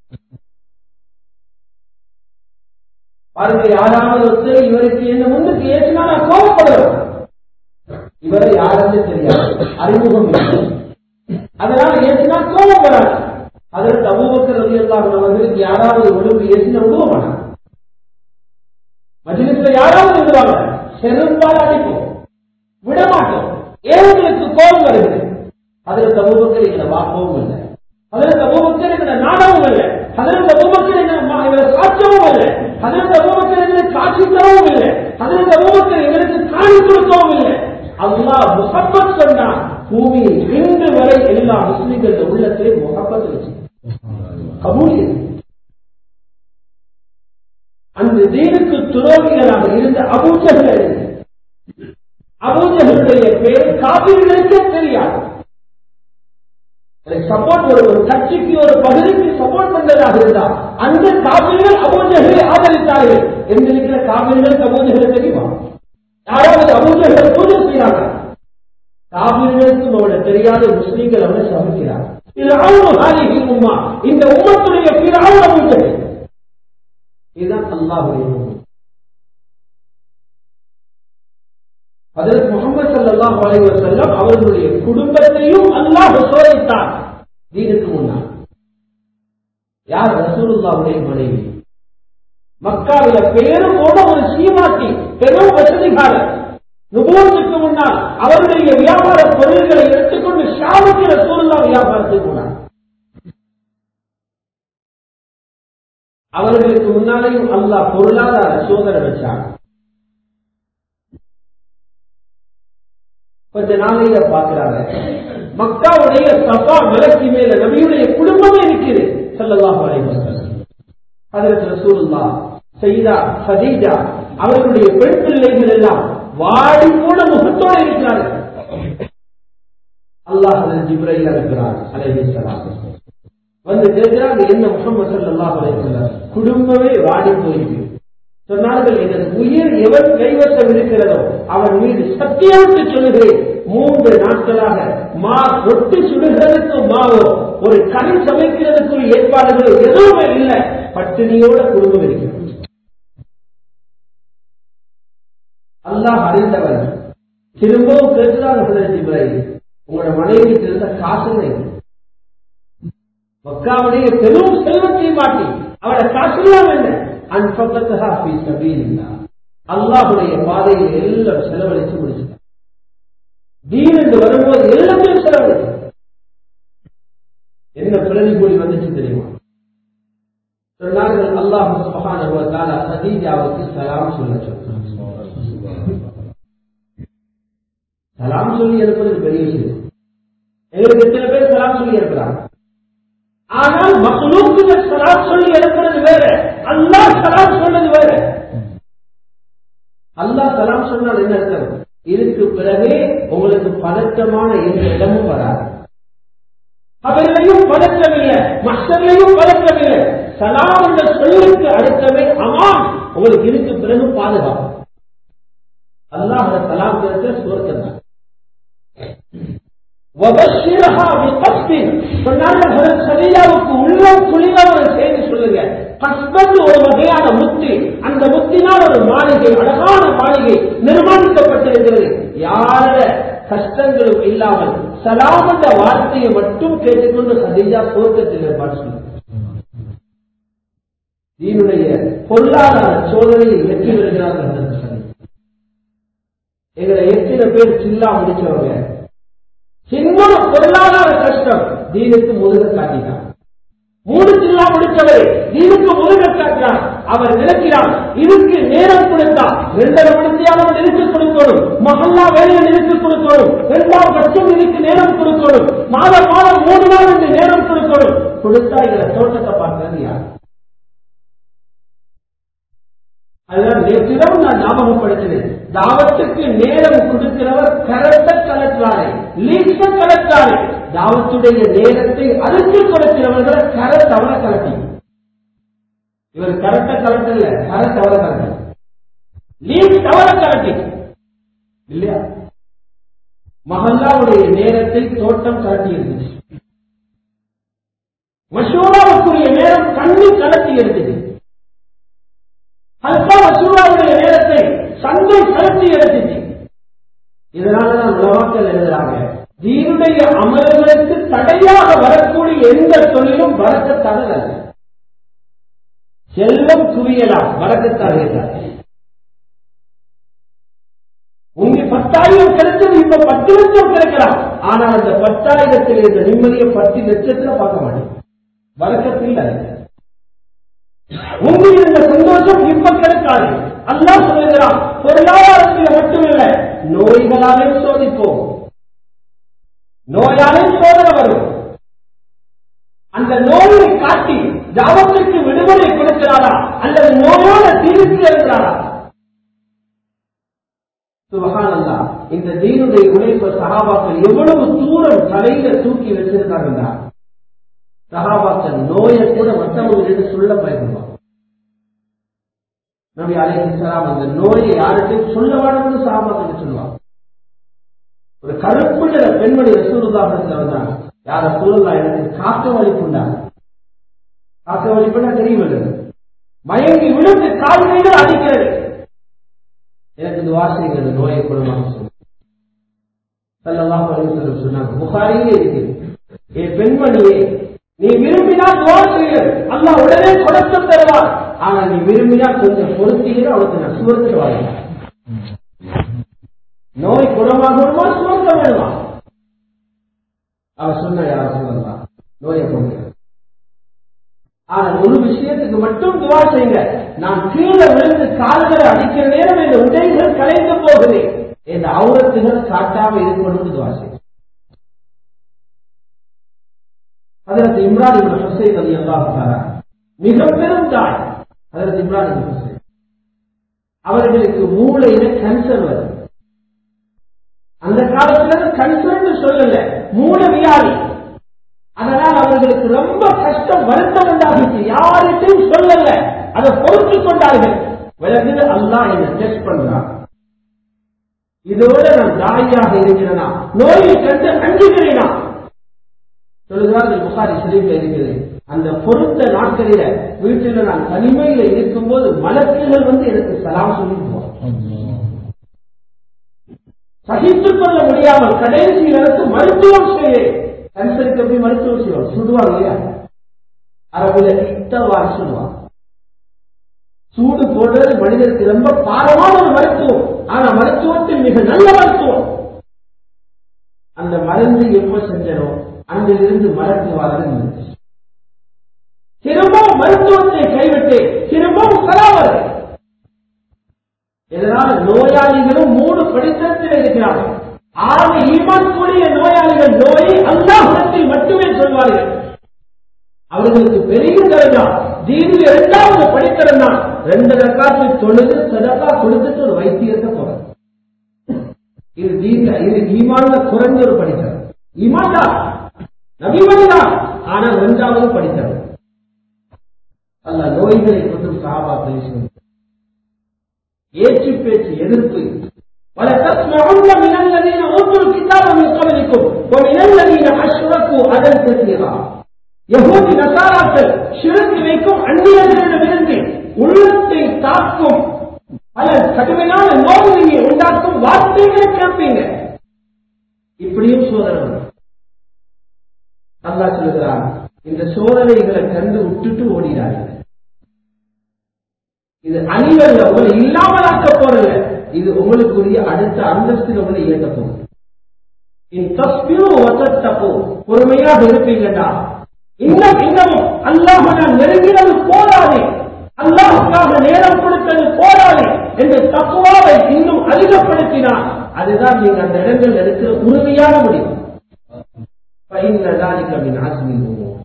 பாருங்க யாராவது ஒருத்தர் இவருக்கு என்ன முன்னுக்கு ஏற்றினா நான் கோபப்படுவேன் இவரை யாருன்னு தெரியாது அறிமுகம் இல்லை அதனால ஏற்றினா கோபம் வராது அதற்கு அபூபக்கர் ரவி அல்லாஹ் அவர்களுக்கு யாராவது ஒழுங்கு ஏற்றின விடுவோம் மாட்டாங்க மஜிலிஸ்ல யாராவது விடுவாங்க செருப்பால் அடிப்போம் விட மாட்டோம் ஏவங்களுக்கு கோபம் வருகிறது அதற்கு அபூபக்கர் எங்களை வாக்கவும் இல்லை அதற்கு அபூபக்கர் எங்களை நாடவும் இல்லை அதற்கு அபூபக்கர் எங்களை சாட்சமும் இல்லை அதற்கு அபூபக்கர் எங்களை காட்சி தரவும் இல்லை அதற்கு அபூபக்கர் எங்களுக்கு காணி கொடுக்கவும் இல்லை அல்லாஹ் முகப்பத் சொன்னான் பூமியில் இன்று வரை எல்லா முஸ்லிம்கள உள்ளத்திலே முகப்பத் வச்சு கபூல் அந்த தீனுக்கு துரோகிகளாக இருந்த அபூஜகள் அபூஜகளுடைய பேர் காப்பீடுகளுக்கே தெரியாது சப்போர்ட் ஒரு ஒரு கட்சிக்கு ஒரு பகுதிக்கு சப்போர்ட் பண்றதாக இருந்தா அந்த காப்பீடுகள் அபூஜகளை ஆதரித்தார்கள் எந்திருக்கிற காப்பீடுகள் அபூஜகளை தெரியுமா யாராவது அபூஜகளை பூஜை செய்யறாங்க காப்பீடுகளுக்கும் அவனை தெரியாத முஸ்லீம்கள் அவனை சமைக்கிறார் இது அவங்க உம்மா இந்த உம்மத்துடைய பிறாவும் அபூஜகள் இதுதான் அல்லாஹுடைய நோக்கம் அதற்கு முகமது சல்லாஹ் அலைவர் செல்லம் அவர்களுடைய குடும்பத்தையும் அல்லாஹ் சோதித்தார் தீனுக்கு முன்னால் யார் ரசூலுல்லாவுடைய மனைவி மக்காவில பேரும் போன ஒரு சீமாட்டி பெரும் வசதிகாரர் நுபோத்துக்கு முன்னால் அவருடைய வியாபார பொருள்களை எடுத்துக்கொண்டு ஷாவுக்கு ரசூலுல்லா வியாபாரத்துக்கு போனார் அவர்களுக்கு முன்னாலேயும் அல்லாஹ் பொருளாதார சோதனை வச்சார் கொஞ்ச நாளையில பாக்குறாங்க மக்காவுடைய சபா விளக்கி மேல நபியுடைய குடும்பமே இருக்குது செல்லலாம் அதற்கு ரசூலுல்லா செய்தா சதீஜா அவர்களுடைய பெண் பிள்ளைகள் எல்லாம் வாடி போன முகத்தோடு இருக்கிறார்கள் அல்லாஹ் அதன் ஜிப்ரையில் இருக்கிறார் அலைஹிஸ்ஸலாம் வந்து கேட்கிறாங்க என்ன முகமது சல்லாஹ் அலைஹிஸ்ஸலாம் குடும்பமே வாடி போயிருக்கு சொன்னார்கள் எனது உயிர் எவன் கைவசம் இருக்கிறதோ அவன் மீது சத்தியமிட்டு சொல்லுகிறேன் மூன்று நாட்களாக மா ரொட்டி சுடுகிறதுக்கு மாவோ ஒரு கறி சமைக்கிறதுக்கு ஏற்பாடுகளோ எதுவுமே இல்லை பட்டினியோட குடும்பம் இருக்கிறது அல்லாஹ் அறிந்தவன் திரும்பவும் கேட்கிறாங்க இப்ராஹிம் உங்களோட மனைவிக்கு இருந்த காசு மக்காவுடைய பெரும் செல்வத்தை மாட்டி அவளை காசுலாம் என்ன அன்பக்கத்தகா பி சபீலில்லா அல்லாஹுடைய பாதையில் எல்லாம் செலவழிச்சு முடிச்சுட்டான் தீன் என்று வரும்போது எல்லாத்தையும் செலவழிச்சு என்ன பிரதிகூலி வந்துச்சு தெரியுமா சொன்னார்கள் அல்லாஹ் சுபஹானஹு சதீஜாவுக்கு சலாம் சொல்ல சொன்னார் சலாம் சொல்லி அனுப்புறது பெரிய விஷயம் எங்களுக்கு எத்தனை பேர் சலாம் சொல்லி அனுப்புறாங்க ஆனால் மக்களுக்கு சலாம் சொல்லி அனுப்புறது வேற அல்லாஹ் சலாம் சொன்னது வேற அல்லாஹ் சலாம் சொன்னால் என்ன அர்த்தம் இதுக்கு பிறகு உங்களுக்கு பதற்றமான எந்த இடமும் வராது அவர்களையும் பதற்றம் இல்லை மற்றவர்களையும் பதற்றம் இல்லை சலாம் என்ற சொல்லுக்கு அடுத்தவே அமான் உங்களுக்கு இதுக்கு பிறகு பாதுகாப்பு அல்லாஹ் சலாம் கிடைத்த சுவர்க்கம் தான் சொன்னார்கள் உள்ளம் துளிர ஒரு செய்தி சொல்லுங்க கஸ்பத்து ஒரு வகையான முத்தி அந்த முத்தினால் ஒரு மாளிகை அழகான மாளிகை நிர்மாணிக்கப்பட்டிருக்கிறது யார கஷ்டங்களும் இல்லாமல் சலாம் என்ற வார்த்தையை மட்டும் கேட்டுக்கொண்டு சதீஜா சுவர்க்கத்தில் இருப்பார் சொல்லுங்க தீனுடைய பொருளாதார சோதனையில் வெற்றி பெறுகிறார்கள் எங்களை எத்தனை பேர் சில்லா முடிச்சவங்க சின்ன பொருளாதார கஷ்டம் தீனுக்கு முதுக காட்டினார் மூணு சில்லா முடிச்சவரை தீனுக்கு முதுக காட்டினார் அவர் நினைக்கிறார் இதுக்கு நேரம் கொடுத்தா இரண்டரை மணித்தியாலும் நிறுத்தி கொடுக்கணும் மகல்லா வேலையை நிறுத்தி கொடுக்கணும் இரண்டாம் பட்சம் இதுக்கு நேரம் கொடுக்கணும் மாதம் மாதம் மூணு நாள் என்று நேரம் கொடுக்கணும் கொடுத்தா இதுல தோட்டத்தை பார்க்கிறது யார் அதனால் நேற்றிடம் நான் ஞாபகப்படுத்தினேன் தாவத்துக்கு நேரம் கொடுக்கிறவர் கரட்ட கலற்றாரே லீச கலற்றாரே தாவத்துடைய நேரத்தை அழுத்தி கொடுக்கிறவர்களை கர தவற கலட்டி இவர் கரட்ட கலட்டல கர தவற கலட்டி லீஸ் தவற கலட்டி இல்லையா மஹல்லாவுடைய நேரத்தை தோட்டம் கலட்டி இருந்துச்சு மசூராவுக்குரிய நேரம் கண்ணி கலட்டி எடுத்துச்சு அல்பா மசூராவுடைய நேரத்தை சந்தை கலத்தி எடுத்துச்சு இதனாலதான் உலமாக்கள் எழுதுறாங்க தீனுடைய அமல்களுக்கு தடையாக வரக்கூடிய எந்த தொழிலும் வரக்க தடல் அல்ல செல்வம் குவியலாம் வரக்கத்தாக உங்க பத்தாயிரம் கிடைச்சது இப்ப பத்து லட்சம் கிடைக்கலாம் ஆனால் அந்த பத்தாயிரத்தில் இந்த நிம்மதியை பத்து லட்சத்துல பார்க்க மாட்டேன் வரக்கத்தில் அல்ல உங்களுக்கு இந்த சந்தோஷம் இப்ப கிடைக்காது அல்லா சொல்லுகிறான் பொருளாதாரத்தில் மட்டுமில்ல நோய்களாலே சோதிப்போம் நோயாலே சோதனை வரும் அந்த நோயை காட்டி ஜாபத்திற்கு விடுதலை கொடுக்கிறாரா அல்லது நோயோட தீர்த்து இருக்கிறாரா சுபகானந்தா இந்த தீனுடைய உழைப்பு சகாபாக்கள் எவ்வளவு தூரம் தலையில தூக்கி வச்சிருக்காங்கன்னா சகாபாக்கள் நோயை கூட மற்றவங்களுக்கு சொல்ல பயன்படுவாங்க நபி அலைஹிஸ்ஸலாம் அந்த நோயை யாருக்கும் சொல்ல வேணும்னு சகாபாக்கள் சொல்லுவாங்க ஒரு கருப்பு நிற பெண்மணி ரசூலுல்லாஹத்துல வந்தாங்க யார சூழலா எனக்கு காக்க வலிப்புண்டாங்க காக்க வலிப்புன்னா தெரியும் மயங்கி விழுந்து கால்கைகள் அடிக்கிறது எனக்கு இந்த வாசனைகள் இந்த நோயை குணமாக சொல்லு சல்லல்லாஹு அலைஹி வஸல்லம் சொன்னாங்க புகாரியே இருக்குது ஏ பெண்மணியே நீ விரும்பினால் துவா செய்ய அல்லாஹ் உடனே கொடுத்து தருவார் ஆனா நீ விரும்பினா கொஞ்சம் பொருத்தீங்க அவளுக்கு நான் சுவர்த்து வாழ்க்கை நோய் குணமாகணுமா சுமக்க வேணுமா அவ சொன்ன யார் சொல்லலாம் நோயை கொண்டு ஆனால் ஒரு விஷயத்துக்கு மட்டும் துவா செய்யுங்க நான் கீழே விழுந்து கால்களை அடிக்கிற நேரம் இந்த உடைகள் கலைந்து போகுது இந்த அவுரத்துகள் காட்டாம இருக்கணும்னு துவா செய்யுங்க அதற்கு இம்ரான் இப்னு ஹுசைன் அலி அல்லாஹ் மிக பெரும் தாய் அதற்கு இம்ரான் இப்னு ஹுசைன் அவர்களுக்கு மூளையில கேன்சர் வருது அந்த காலத்துல கன்சர்ன் சொல்லல மூல வியாதி அதனால் அவர்களுக்கு ரொம்ப கஷ்டம் வருத்தம் உண்டாகிச்சு யார்கிட்டையும் சொல்லல அதை பொறுத்து கொண்டார்கள் விலகு அல்லாஹ் என்ன டெஸ்ட் பண்றான் இதோட நான் தாயாக இருக்கிறேனா நோயை கண்டு அஞ்சுகிறேனா சொல்லுகிறார்கள் புகாரி சிரிப்பில் இருக்கிறது அந்த பொருத்த நாட்களில வீட்டில் நான் தனிமையில இருக்கும்போது மலக்குகள் வந்து எனக்கு சலாம் சொல்லி போவாங்க சகித்துக் கொள்ள முடியாமல் கடைசி எனக்கு மருத்துவம் செய்ய கேன்சருக்கு எப்படி மருத்துவம் செய்வாங்க சுடுவாங்க இல்லையா அரபுல இத்தவாறு சொல்லுவாங்க சூடு போடுறது மனிதருக்கு ரொம்ப பாரமான ஒரு மருத்துவம் ஆனா மருத்துவத்தில் மிக நல்ல மருத்துவம் அந்த மருந்து எப்ப செஞ்சனோ அங்கிலிருந்து மலர்ந்து வாழ்ந்து திரும்பவும் மருத்துவத்தை கைவிட்டு திரும்பவும் சலாவது இதனால் நோயாளிகளும் மூணு படித்தரத்தில் இருக்கிறார்கள் ஆறு ஈமான் கூடிய நோயாளிகள் நோயை அல்லாஹத்தில் மட்டுமே சொல்வார்கள் அவர்களுக்கு பெரிய தரஞ்சா தீனில் இரண்டாவது படித்தரம் தான் ரெண்டு ரக்காத்து தொழுது சதக்கா கொடுத்துட்டு ஒரு வைத்தியத்தை போறது இது தீன்ல இது ஈமான்ல குறைஞ்ச ஒரு படித்தரம் ஈமான் தான் நபிமணி தான் ஆனா இரண்டாவது படித்தரம் அல்ல நோய்களை கொண்டும் சாபா பேசுவது ஏற்று பேச்சு எதிர்ப்பு ولتسمعن من الذين اوتوا الكتاب من قبلكم ومن الذين اشركوا اذى كثيرا யகூதி நசாராக்கள் சிறுக்கு வைக்கும் அந்நியர்களிடமிருந்து உள்ளத்தை தாக்கும் பல கடுமையான நோய்களை உண்டாக்கும் வார்த்தைகளை கேட்பீங்க இப்படியும் சோதனை அல்லா சொல்லுகிறான் இந்த சோதனைகளை கண்டு விட்டுட்டு ஓடினார்கள் இது அணிவல்ல உங்களை இல்லாமலாக்க போறல இது உங்களுக்குரிய அடுத்த அந்தஸ்தில் உங்களை இயக்க போகுது பொறுமையாக இருப்பீங்கடா இன்னும் இன்னமும் அல்லாஹ் நான் நெருங்கினது போதாது அல்லாஹுக்காக நேரம் கொடுத்தது போதாது என்று தக்குவாவை இன்னும் அதிகப்படுத்தினார் அதுதான் நீங்க அந்த இடங்கள் இருக்கிற உறுதியான முடிவு பைனதாலிகமின் ஆசிமின்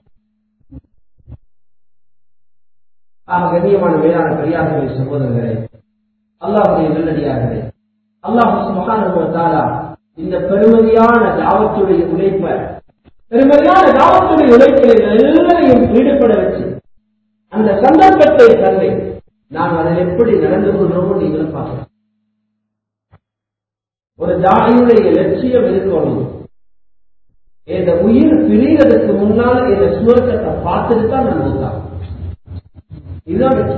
ஆக கண்ணியமான மேலான பெரியார்களே சகோதரர்களே அல்லாஹுடைய நல்லடியார்களே அல்லாஹ் சுமகான இந்த பெருமதியான தாவத்துடைய உழைப்ப பெருமதியான தாவத்துடைய உழைப்பில் எல்லாரையும் ஈடுபட வச்சு அந்த சந்தர்ப்பத்தை தந்தை நாம் அதில் எப்படி நடந்து கொள்றோமோ நீங்களும் பார்க்கலாம் ஒரு தாயுடைய லட்சியம் இருக்கணும் இந்த உயிர் பிரிகிறதுக்கு முன்னால் இந்த சுவர்க்கத்தை பார்த்துட்டு தான் நான் மூத்தாகும் இதுதான் வெற்றி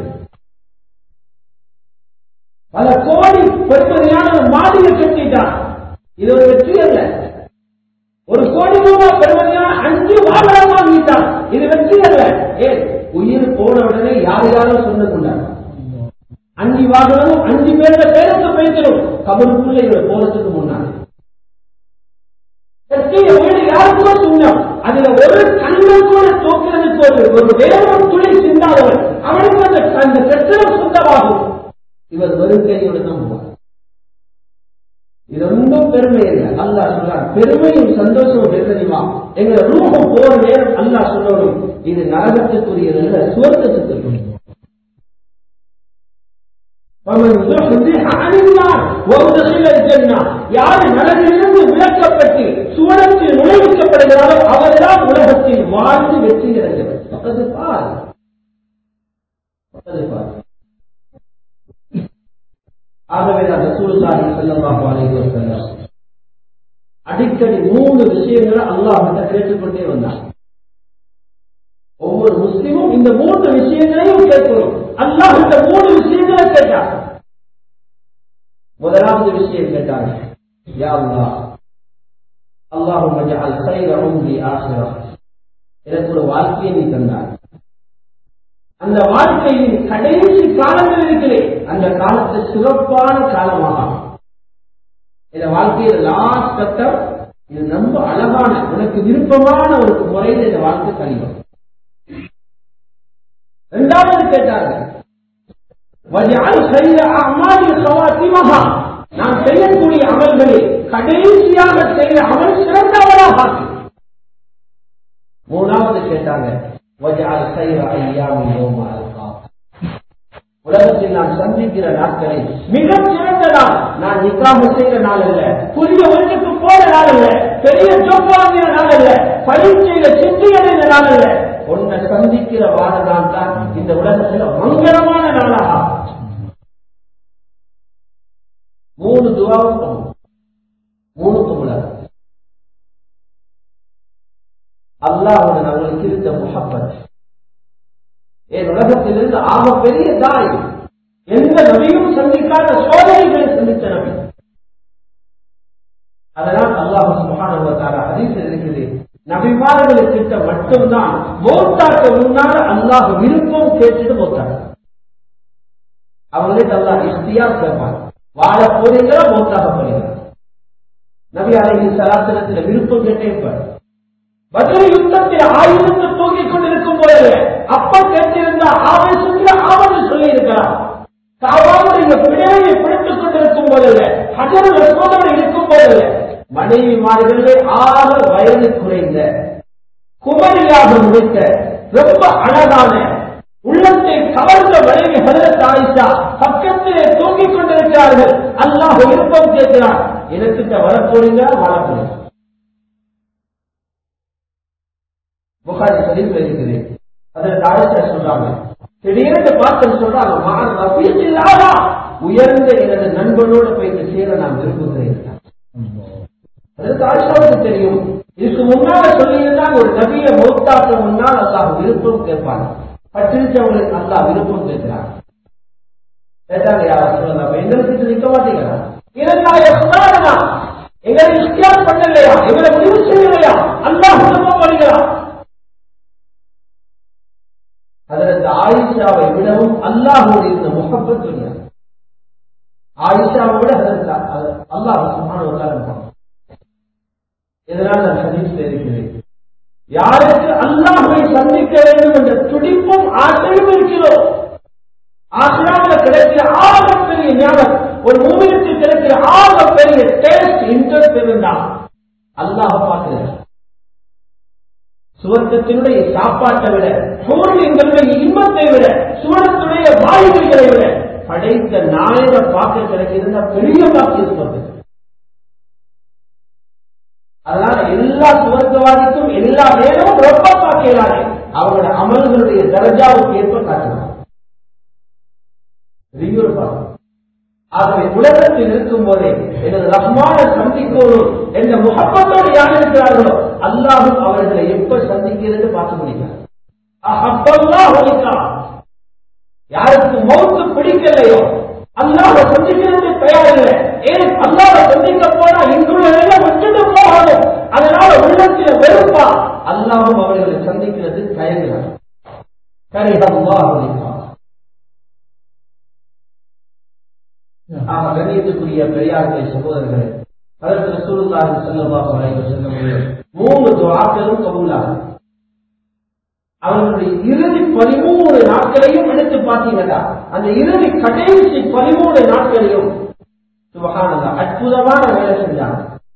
பல கோடி பெருமதியான மாளிகை கட்டிட்டான் இது ஒரு வெற்றி அல்ல ஒரு கோடி ரூபாய் பெருமதியான அஞ்சு வாகனம் வாங்கிட்டான் இது வெற்றி அல்ல ஏன் உயிர் போன உடனே யார் யாரும் சொன்ன கொண்டாங்க அஞ்சு வாகனமும் அஞ்சு பேருட பேருக்கு பேசணும் கபருக்குள்ள இவர் போறதுக்கு முன்னாடி கட்டிய வீடு யாருக்குமே சொன்னோம் அதுல ஒரு கண்ணன் கூட தோக்கிறதுக்கு ஒரு ஒரு வேகம் துளி சிந்தாதவன் அவனுக்கு அந்த அந்த கட்டிடம் சொந்தமாகும் இவர் வருகையோடு தான் போவார் இது ஒன்றும் பெருமை இல்லை அல்லா சொல்றார் பெருமையும் சந்தோஷமும் தெரியுமா எங்க ரூபம் போற நேரம் அல்லா சொல்லணும் இது நரகத்துக்குரியதல்ல சுவர்க்கத்துக்கு யார் நரகிலிருந்து விளக்கப்பட்டு சுவனத்தில் நுழைவிக்கப்படுகிறாரோ அவர்தான் உலகத்தில் வாழ்ந்து வெற்றி அடைந்தவர் பக்கத்து பார் பக்கத்து பார் ஆகவே தான் ரசூலுல்லாஹி ஸல்லல்லாஹு அலைஹி வஸல்லம் அடிக்கடி மூணு விஷயங்களை அல்லாஹ்கிட்ட கேட்டுக்கொண்டே வந்தார் ஒவ்வொரு ஒவ்வொரு முஸ்லிமும் இந்த மூன்று விஷயங்களையும் கேட்கணும் அல்லாஹ் இந்த மூணு விஷயங்களை கேட்டார் முதலாவது விஷயம் கேட்டாங்க யா அல்லாஹ் அல்லாஹும் மஜஅல் கைர உம்ரி ஆசிரா எனக்கு ஒரு வாழ்க்கையை நீ தந்தாய் அந்த வாழ்க்கையின் கடைசி காலங்கள் இருக்கிறே அந்த காலத்தை சிறப்பான காலமாக இந்த வாழ்க்கையில் லாஸ்ட் கட்டம் இது ரொம்ப அழகான உனக்கு விருப்பமான ஒரு முறையில் இந்த வாழ்க்கை கழிவும் இரண்டாவது கேட்டார்கள் وَجَعَلْ خَيْرَ أَعْمَالِ خَوَاتِمَهَا நான் செய்யக்கூடிய அமல்களில் கடைசியாக செய்த அமல் சிறந்த அமலாக ஆக்கு. மூணாவது கேட்டாங்க وَجَعَلْ خَيْرَ أَيَّامِ يَوْمَ أَلْقَاكَ உலகத்தில் நான் சந்திக்கிற நாட்களில் மிக சிறந்த நாள் நான் நிக்காக செய்த நாள் அல்ல புதிய வீட்டுக்கு போன நாள் அல்ல பெரிய ஜோப் வாங்கின நாள் அல்ல பரீட்சையில சித்தி அடைந்த நாள் அல்ல உன்னை சந்திக்கிற வார நாள் தான் இந்த உலகத்தில் மங்களமான நாளாக மூணு துவாவும் கபூல். மூணு குமுலர் அல்லாஹுடன் அவர்களுக்கு இருந்த முகப்பத் என் உலகத்திலிருந்து ஆக பெரிய தாய் எந்த நபியும் சந்திக்காத சோதனைகளை சந்தித்த நபி அதனால் அல்லாஹ் சுபஹானஹு ஹதீஸில் இருக்குது நபிமார்களுக்கிட்ட மட்டும்தான் மோத்தாக்க முன்னால அல்லாஹ் விருப்பம் கேட்டுட்டு மோத்தாங்க அவங்களுக்கு அல்லாஹ் இஸ்தியார் கேட்பாங்க வாழ போறீங்களா மோத்தாக போறீங்களா நபி அலைஹி சலாசனத்தில் விருப்பம் கேட்டே இருப்பார் பதில் யுத்தத்தில் ஆயுதத்தை தூக்கிக் கொண்டிருக்கும் போது அப்ப கேட்டிருந்த ஆவேசத்தில் ஆவணம் சொல்லி இருக்கிறார் காவாவுடைய பிணையை பிடித்துக் கொண்டிருக்கும் போதில்லை ஹஜர் ரசோதனை இருக்கும் போதில்லை மனைவிமார்களே ஆக வயது குறைந்த குமரியாக முடித்த ரொம்ப அழகான உள்ளத்தை கவர்ந்த மனைவி ஹதரத் ஆயிஷா பக்கத்திலே தூங்கிக் கொண்டிருக்கிறார்கள் அல்லாஹ் விருப்பம் கேட்கிறார் எனக்கிட்ட வரப்போறீங்க வாழப்போறீங்க புகாரி சரிவில் இருக்குது அதற்கு ஆயிஷா சொல்றாங்க திடீரென்று பார்த்து சொல்றாங்க மகன் ரபீஸ் இல்லாதா உயர்ந்த எனது நண்பனோடு போயிட்டு சேர நான் விரும்புகிறேன் அதற்கு ஆயிஷாவுக்கு தெரியும் இதுக்கு முன்னால சொல்லியிருந்தால் ஒரு நபிய மௌத்தாக்க முன்னால் அல்லாஹ் விருப்பம் கேட்பாங்க பற்றிருச்சவங்களுக்கு அல்லாஹ் விருப்பம் கேட்கிறாங்க கேட்டாங்க யாரும் சொல்லலாம் எங்களுக்கு நிக்க மாட்டீங்களா இரண்டாயிரம் எங்களை இஷ்டியார் பண்ணலையா எங்களை முடிவு செய்யலையா அல்லாஹ் விருப்பம் பண்ணுகிறா அதற்கு ஆயிஷாவை விடவும் அல்லாஹோடு இருந்த முகப்பத் துணியா ஆயிஷாவை விட அதற்கு அல்லாஹ் சுமான இதனால் நான் சந்தித்து இருக்கிறேன் யாருக்கு அல்லாஹை சந்திக்க வேண்டும் என்ற துடிப்பும் ஆசையும் இருக்கிறோம் ஆசிராவில் கிடைக்கிற ஆக பெரிய ஞானம் ஒரு மூவிலுக்கு கிடைக்கிற ஆக பெரிய டேஸ்ட் இன்ட்ரெஸ்ட் இருந்தால் அல்லாஹ் பார்க்கிறார் சுவர்க்கத்தினுடைய சாப்பாட்டை விட சூரியங்களுடைய இன்பத்தை விட சுவரத்துடைய வாயுகளை விட படைத்த நாயக பார்க்க கிடைக்கிறதுனா பெரிய பாக்கியம் சொல்றது அதனால எல்லா சுவர்க்கவாதிக்கும் எல்லா நேரமும் ரொம்ப பார்க்கிறாரே அவங்களோட அமல்களுடைய தரஜாவுக்கு ஏற்ப காட்டுவாங்க ரிவியூர் பார்க்கணும் ஆகவே உலகத்தில் இருக்கும் போதே எனது ரஹ்மான சந்திக்கணும் என்ற முகப்பத்தோடு யார் இருக்கிறார்களோ அல்லாஹும் அவர்களை எப்ப சந்திக்கிறது பார்த்து முடிக்கிறார் அஹப்பல்லா ஒழிக்கிறான் யாருக்கு மௌத்து பிடிக்கலையோ அல்லாஹ் சந்திக்கிறது தயாரில்லை ஏன் அல்லாஹ் சந்திக்க போனா இங்குள்ள நிலை விட்டுட்டு போகணும் அதனால உள்ளத்தில வெறுப்பா அல்லாஹும் அவர்களை சந்திக்கிறது தயங்குகிறார் கரிஹல்லா ஒழிக்கிறான் ஆக கண்ணியத்துக்குரிய பெரியார்களை சகோதரர்களே அதற்கு ரசூலுல்லாஹி ஸல்லல்லாஹு அலைஹி வஸல்லம் மூணு துஆக்களும் கபூலாகும் அவர்களுடைய இறுதி பதிமூணு நாட்களையும் எடுத்து பார்த்தீங்கன்னா அந்த இறுதி கடைசி பதிமூணு நாட்களையும் சுபகானதா அற்புதமான வேலை செஞ்சாங்க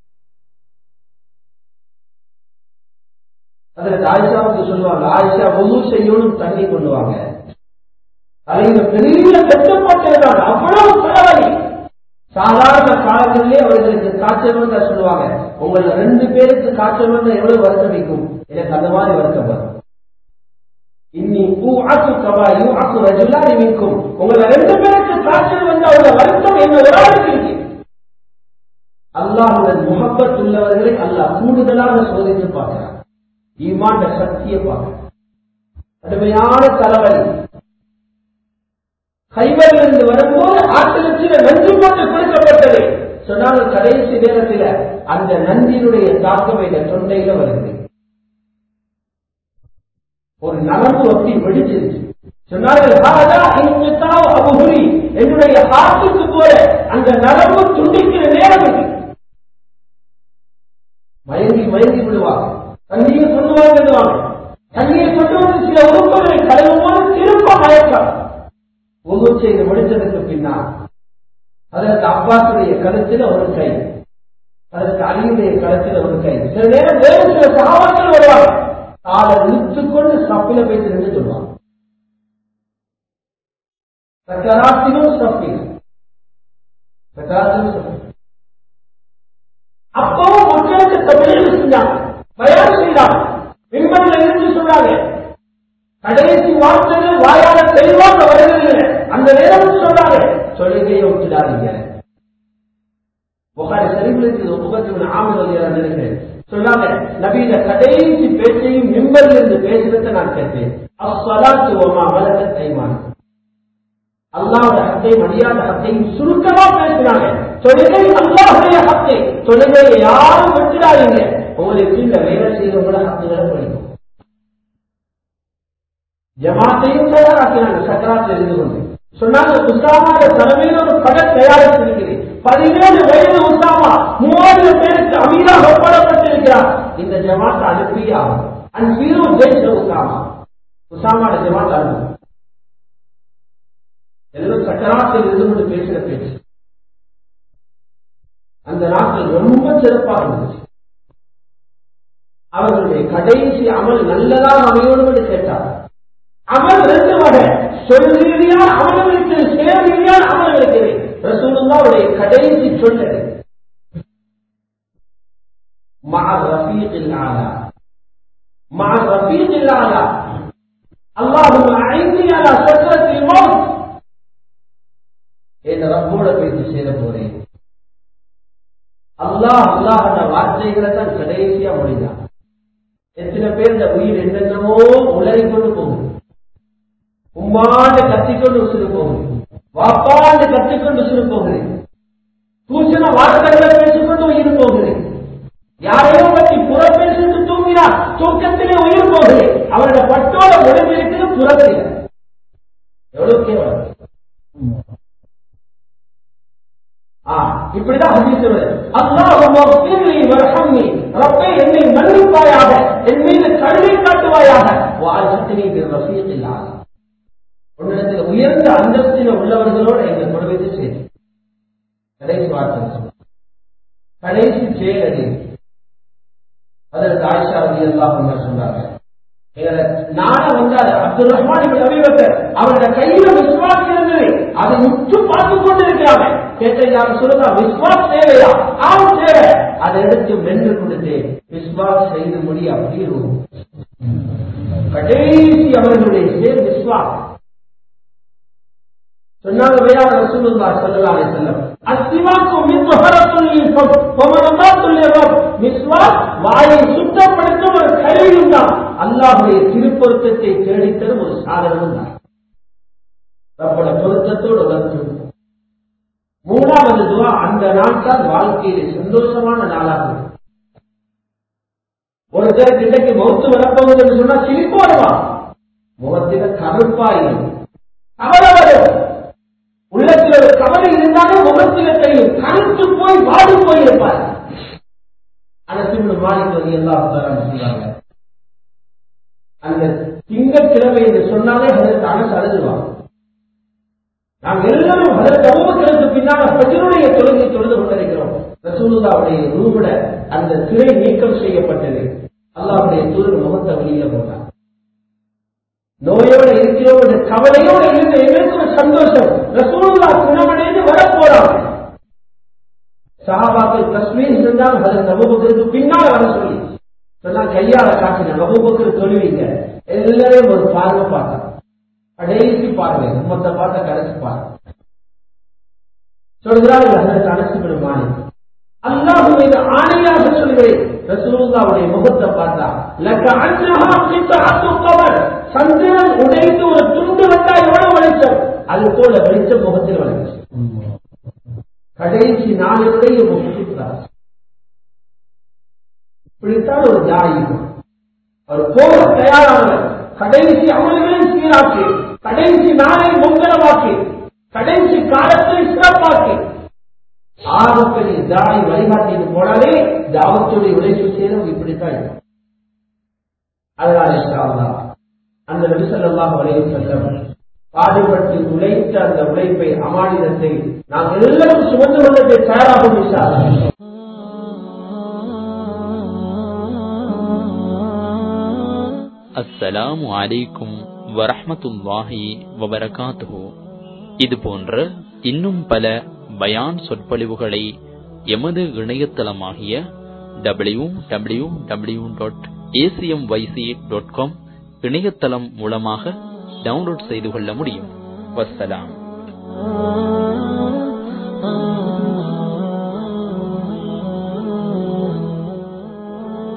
அதற்கு ஆயிஷாவுக்கு சொல்லுவாங்க ஆயிஷா ஒழு செய்யணும் தண்ணி கொண்டுவாங்க தலையில பெரிய கட்டுப்பாட்டிருக்காங்க அவ்வளவு தலைவலி சாதாரண காலங்களிலே அவர்களுக்கு காய்ச்சல் வந்தா சொல்லுவாங்க உங்கள ரெண்டு பேருக்கு காய்ச்சல் வந்தா எவ்வளவு வருத்தம் வைக்கும் எனக்கு அந்த மாதிரி வருத்தம் வரும் இன்னி பூ ஆக்கு கவாயு ஆக்கு ரஜுல்லா நிமிக்கும் உங்களை ரெண்டு பேருக்கு காய்ச்சல் வந்தா உள்ள வருத்தம் என்ன ஒரு ஆளுக்கு இருக்கு அல்லாஹுடன் முகப்பத் உள்ளவர்களை அல்லாஹ் கூடுதலாக சோதித்து பார்க்கிறார் ஈமாண்ட சக்தியை பார்க்கிறார் கடுமையான தலைவலி கைவரிலிருந்து வரும்போது ஆட்டிலட்சில நஞ்சு போட்டு கொடுக்கப்பட்டது சொன்னாங்க கடைசி நேரத்தில் அந்த நஞ்சினுடைய தாக்கம் இந்த தொண்டையில வருது ஒரு நரம்பு ஒட்டி வெடிச்சிருச்சு சொன்னார்கள் "ஹாதா இன்கிதாவ் அபுஹுரி." என்னுடைய ஹார்ட்டுக்கு போல அந்த நரம்பு துண்டிக்கிற நேரம் இது மயங்கி மயங்கி விடுவாங்க தண்ணியை கொண்டு வாங்கிடுவாங்க தண்ணியை கொண்டு வந்து சில உறுப்புகளை கலவும் போது திரும்ப மயக்கம் உகு செய்து முடித்ததுக்கு பின்னால் அதற்கு அப்பாசுடைய கழுத்தில் ஒரு கை அதற்கு அலியுடைய கழுத்தில் ஒரு கை சில நேரம் வேறு சில சகாபாக்கள் வருவாங்க காலை இழுத்துக் கொண்டு சப்பில போய் நின்று சொல்லுவாங்க சக்கராத்திலும் சப்பிலும் சக்கராத்திலும் சப்பிலும் அப்பவும் மக்களுக்கு தமிழில் செஞ்சாங்க பயான் செய்தாங்க விண்மணில் இருந்து சொன்னாங்க கடைசி வார்த்தைகள் வாயால தெளிவாக வருகிறது அந்த நேரம் சொன்னாங்க தொழுகையை விட்டுடாதீங்க புகாரி சரிபுலத்தில் முகத்தில் ஆமல் நினைக்கிறேன் சொன்னாங்க நபீன கடைசி பேச்சையும் மிம்பரில் இருந்து பேசுறதை நான் கேட்டேன் அஸ்வலாத்து ஒமா வளர்த்த கைமான அல்லாவோட ஹத்தை மரியாதை ஹத்தையும் சுருக்கமா பேசினாங்க தொழுகை அல்லாஹுடைய ஹத்தை தொழுகையை யாரும் விட்டுடாதீங்க உங்களுக்கு இந்த வேலை செய்யறவங்கள ஹத்துகளை படிக்கும் ஜமாத்தையும் தயாராக்கினாங்க சக்கராத்தில் இருந்து கொண்டு சொன்னாங்க உசாமாட தலைமையில் ஒரு படம் தயாரித்திருக்கிறேன் பதினேழு வயது உசாமா மூவாயிரம் பேருக்கு அமீராக போடப்பட்டிருக்கிறார் இந்த ஜமாத்தை அனுப்பியே ஆகும் அன்பீரும் ஜெயிச்ச உசாமா உசாமாட ஜமாத் அனுப்பும் எல்லாம் சக்கராத்தில் இருந்து கொண்டு பேசுற பேச்சு அந்த நாட்கள் ரொம்ப சிறப்பாக இருந்துச்சு அவர்களுடைய கடைசி அமல் நல்லதாக அமையணும் என்று கேட்டார் அமல் ரெண்டு வகை சொல் ரீதியான அமலம் இருக்கிறது செயல் ரீதியான அமலம் இருக்கிறது ரசூலுல்லாவுடைய கடைசி சொல்லது مع الرفيق الأعلى مع الرفيق الأعلى اللهم أعني على سكرة الموت என் ரப்போட பேச்சு சேர போறேன் அல்லாஹ் அல்லாஹ் வார்த்தைகளை தான் கடைசியா மொழிதான் எத்தனை பேர் இந்த உயிர் என்னென்னமோ உளறி கொண்டு போகுது உம்மாண்டு கத்திக்கொண்டு உசுறு போகுது வாப்பாண்டு கத்திக்கொண்டு உசுறு போகுது தூசண வார்த்தைகளை பேசிக்கொண்டு உயிர் போகுது யாரையோ பற்றி புற பேசிட்டு தூங்கினா தூக்கத்திலே உயிர் போகுது அவரோட பட்டோட முடிவு இருக்குது புறத்தில் எவ்வளவு கேவலம் இப்படிதான் ஹதீஸ் வருது அல்லாஹ் வர்ஹம்னி ரப்பே என்னை மன்னிப்பாயாக என் மீது கருணை காட்டுவாயாக வாழ்த்தினி ரசீகில்லாத உன்னிடத்தில் உயர்ந்த அந்தஸ்தில உள்ளவர்களோடு எங்கள் குடும்பத்தை சேர்த்து கடைசி வார்த்தை கடைசி செயலடி அதற்கு ஆயிஷா ரவி எல்லாம் சொன்னாங்க நான வந்தார் அப்துல் ரஹ்மான் அபிபக்கர் அவருடைய கையில விஸ்வாஸ் இருந்தது அதை முற்று பார்த்து கொண்டிருக்கிறாங்க கேட்ட யார் சொல்லுங்க விஸ்வாஸ் தேவையா ஆம் தேவை அதை எடுத்து வென்று கொடுத்து விஸ்வாஸ் செய்து முடி அப்படி கடைசி அவர்களுடைய சேர் விஸ்வாஸ் சொன்னாங்க வேளாண் ரசூலுல்லா ஸல்லல்லாஹு அலைஹி வஸல்லம் அஸ்திவாக்கு மின் துஹரத்துல் ஃபமனதாத்துல் ரப் மிஸ்வாக் வாயை சுத்தப்படுத்தும் ஒரு கருவியும் தான் அல்லாஹ்வுடைய திருப்பொருத்தத்தை தேடித்தரும் ஒரு சாதனமும் தான் ரப்போட பொருத்தத்தோடு உலர்த்தும் மூணாவது துவா அந்த நாள் தான் வாழ்க்கையில சந்தோஷமான நாளாகும் ஒருத்தர் இன்றைக்கு மௌத்து வரப்போகுது என்று சொன்னா சிரிப்பு வருவான் முகத்தில கருப்பாயிரும் கவலை வரும் உள்ளத்தில் ஒரு கவலை இருந்தாலும் முகத்தில தெரியும் கருத்து போய் வாடி போயிருப்பார் அனசிமுடு மாலிக் வந்து எல்லாம் சொல்றாங்க அந்த திங்கட்கிழமை என்று சொன்னாலே அதற்கு அனசு அழுதுவாங்க நாம் எல்லாரும் அதற்கு அபுபக்கருக்கு பின்னால் பஜனுடைய தொழுகை தொழுது கொண்டிருக்கிறோம் ரசூலுல்லாவுடைய ரூபுட அந்த திரை நீக்கம் செய்யப்பட்டது அல்லாவுடைய தூதர் முகத்தை வெளியில போட்டார் நோயோட இருக்கிறோம் என்ற கவலையோட இருந்த எங்களுக்கு ஒரு சந்தோஷம் ரசூலுல்லா குணமடைந்து வரப்போறாங்க சஹாபாக்கள் தஸ்மீர் சென்றால் அதற்கு அபுபக்கருக்கு பின்னால் வர சொல்லி சொன்னா கையால காட்டின அபுபக்கர் சொல்லுவீங்க எல்லாரையும் ஒரு பார்வை பார்த்தாங்க கடைசி பார்வை உம்மத்தை பார்த்த கடைசி பார்வை சொல்கிறார்கள் அதற்கு அனசு பெருமானி அல்லாஹ் மீது ஆணையாக சொல்கிறேன் ரசூலுல்லாவுடைய முகத்தை பார்த்தா லக்க அன்னஹா கித்தாத்து கவர் சந்திரன் உடைந்து ஒரு துண்டு வந்தா எவ்வளவு வெளிச்சம் அது போல வெளிச்சம் முகத்தில் வளர்ச்சி கடைசி நாளினுடைய முகத்திற்கார் இப்படித்தான் ஒரு தாய் அவர் போக தயாரானவர் கடைசி அமல்களை சீராக்கி கடைசி நாளை மங்களமாக்கி கடைசி காலத்தை சிறப்பாக்கி ஆகப்பெரிய தாய் வழிகாட்டிட்டு போனாலே தாவத்துடைய உழைப்பு சேரும் இப்படித்தான் இருக்கும் அதனால இன்ஷால்லா அந்த நபிசல்லாஹ் வரையும் செல்லம் பாடுபட்டு உழைத்த அந்த உழைப்பை அமானிதத்தை நாம் எல்லாரும் சுமந்து கொண்டதை தயாராகும் இன்ஷா அல்லாஹ். அஸ்ஸலாமு அலைக்கும் வரஹ்மத்துல்லாஹி வபரகாத்துஹு இது போன்ற இன்னும் பல பயான் சொற்பொழிவுகளை எமது இணையதளமாகிய W W W dot ACM YC dot com இணையதளம் மூலமாக டவுன்லோட் செய்து கொள்ள முடியும் வஸ்ஸலாம்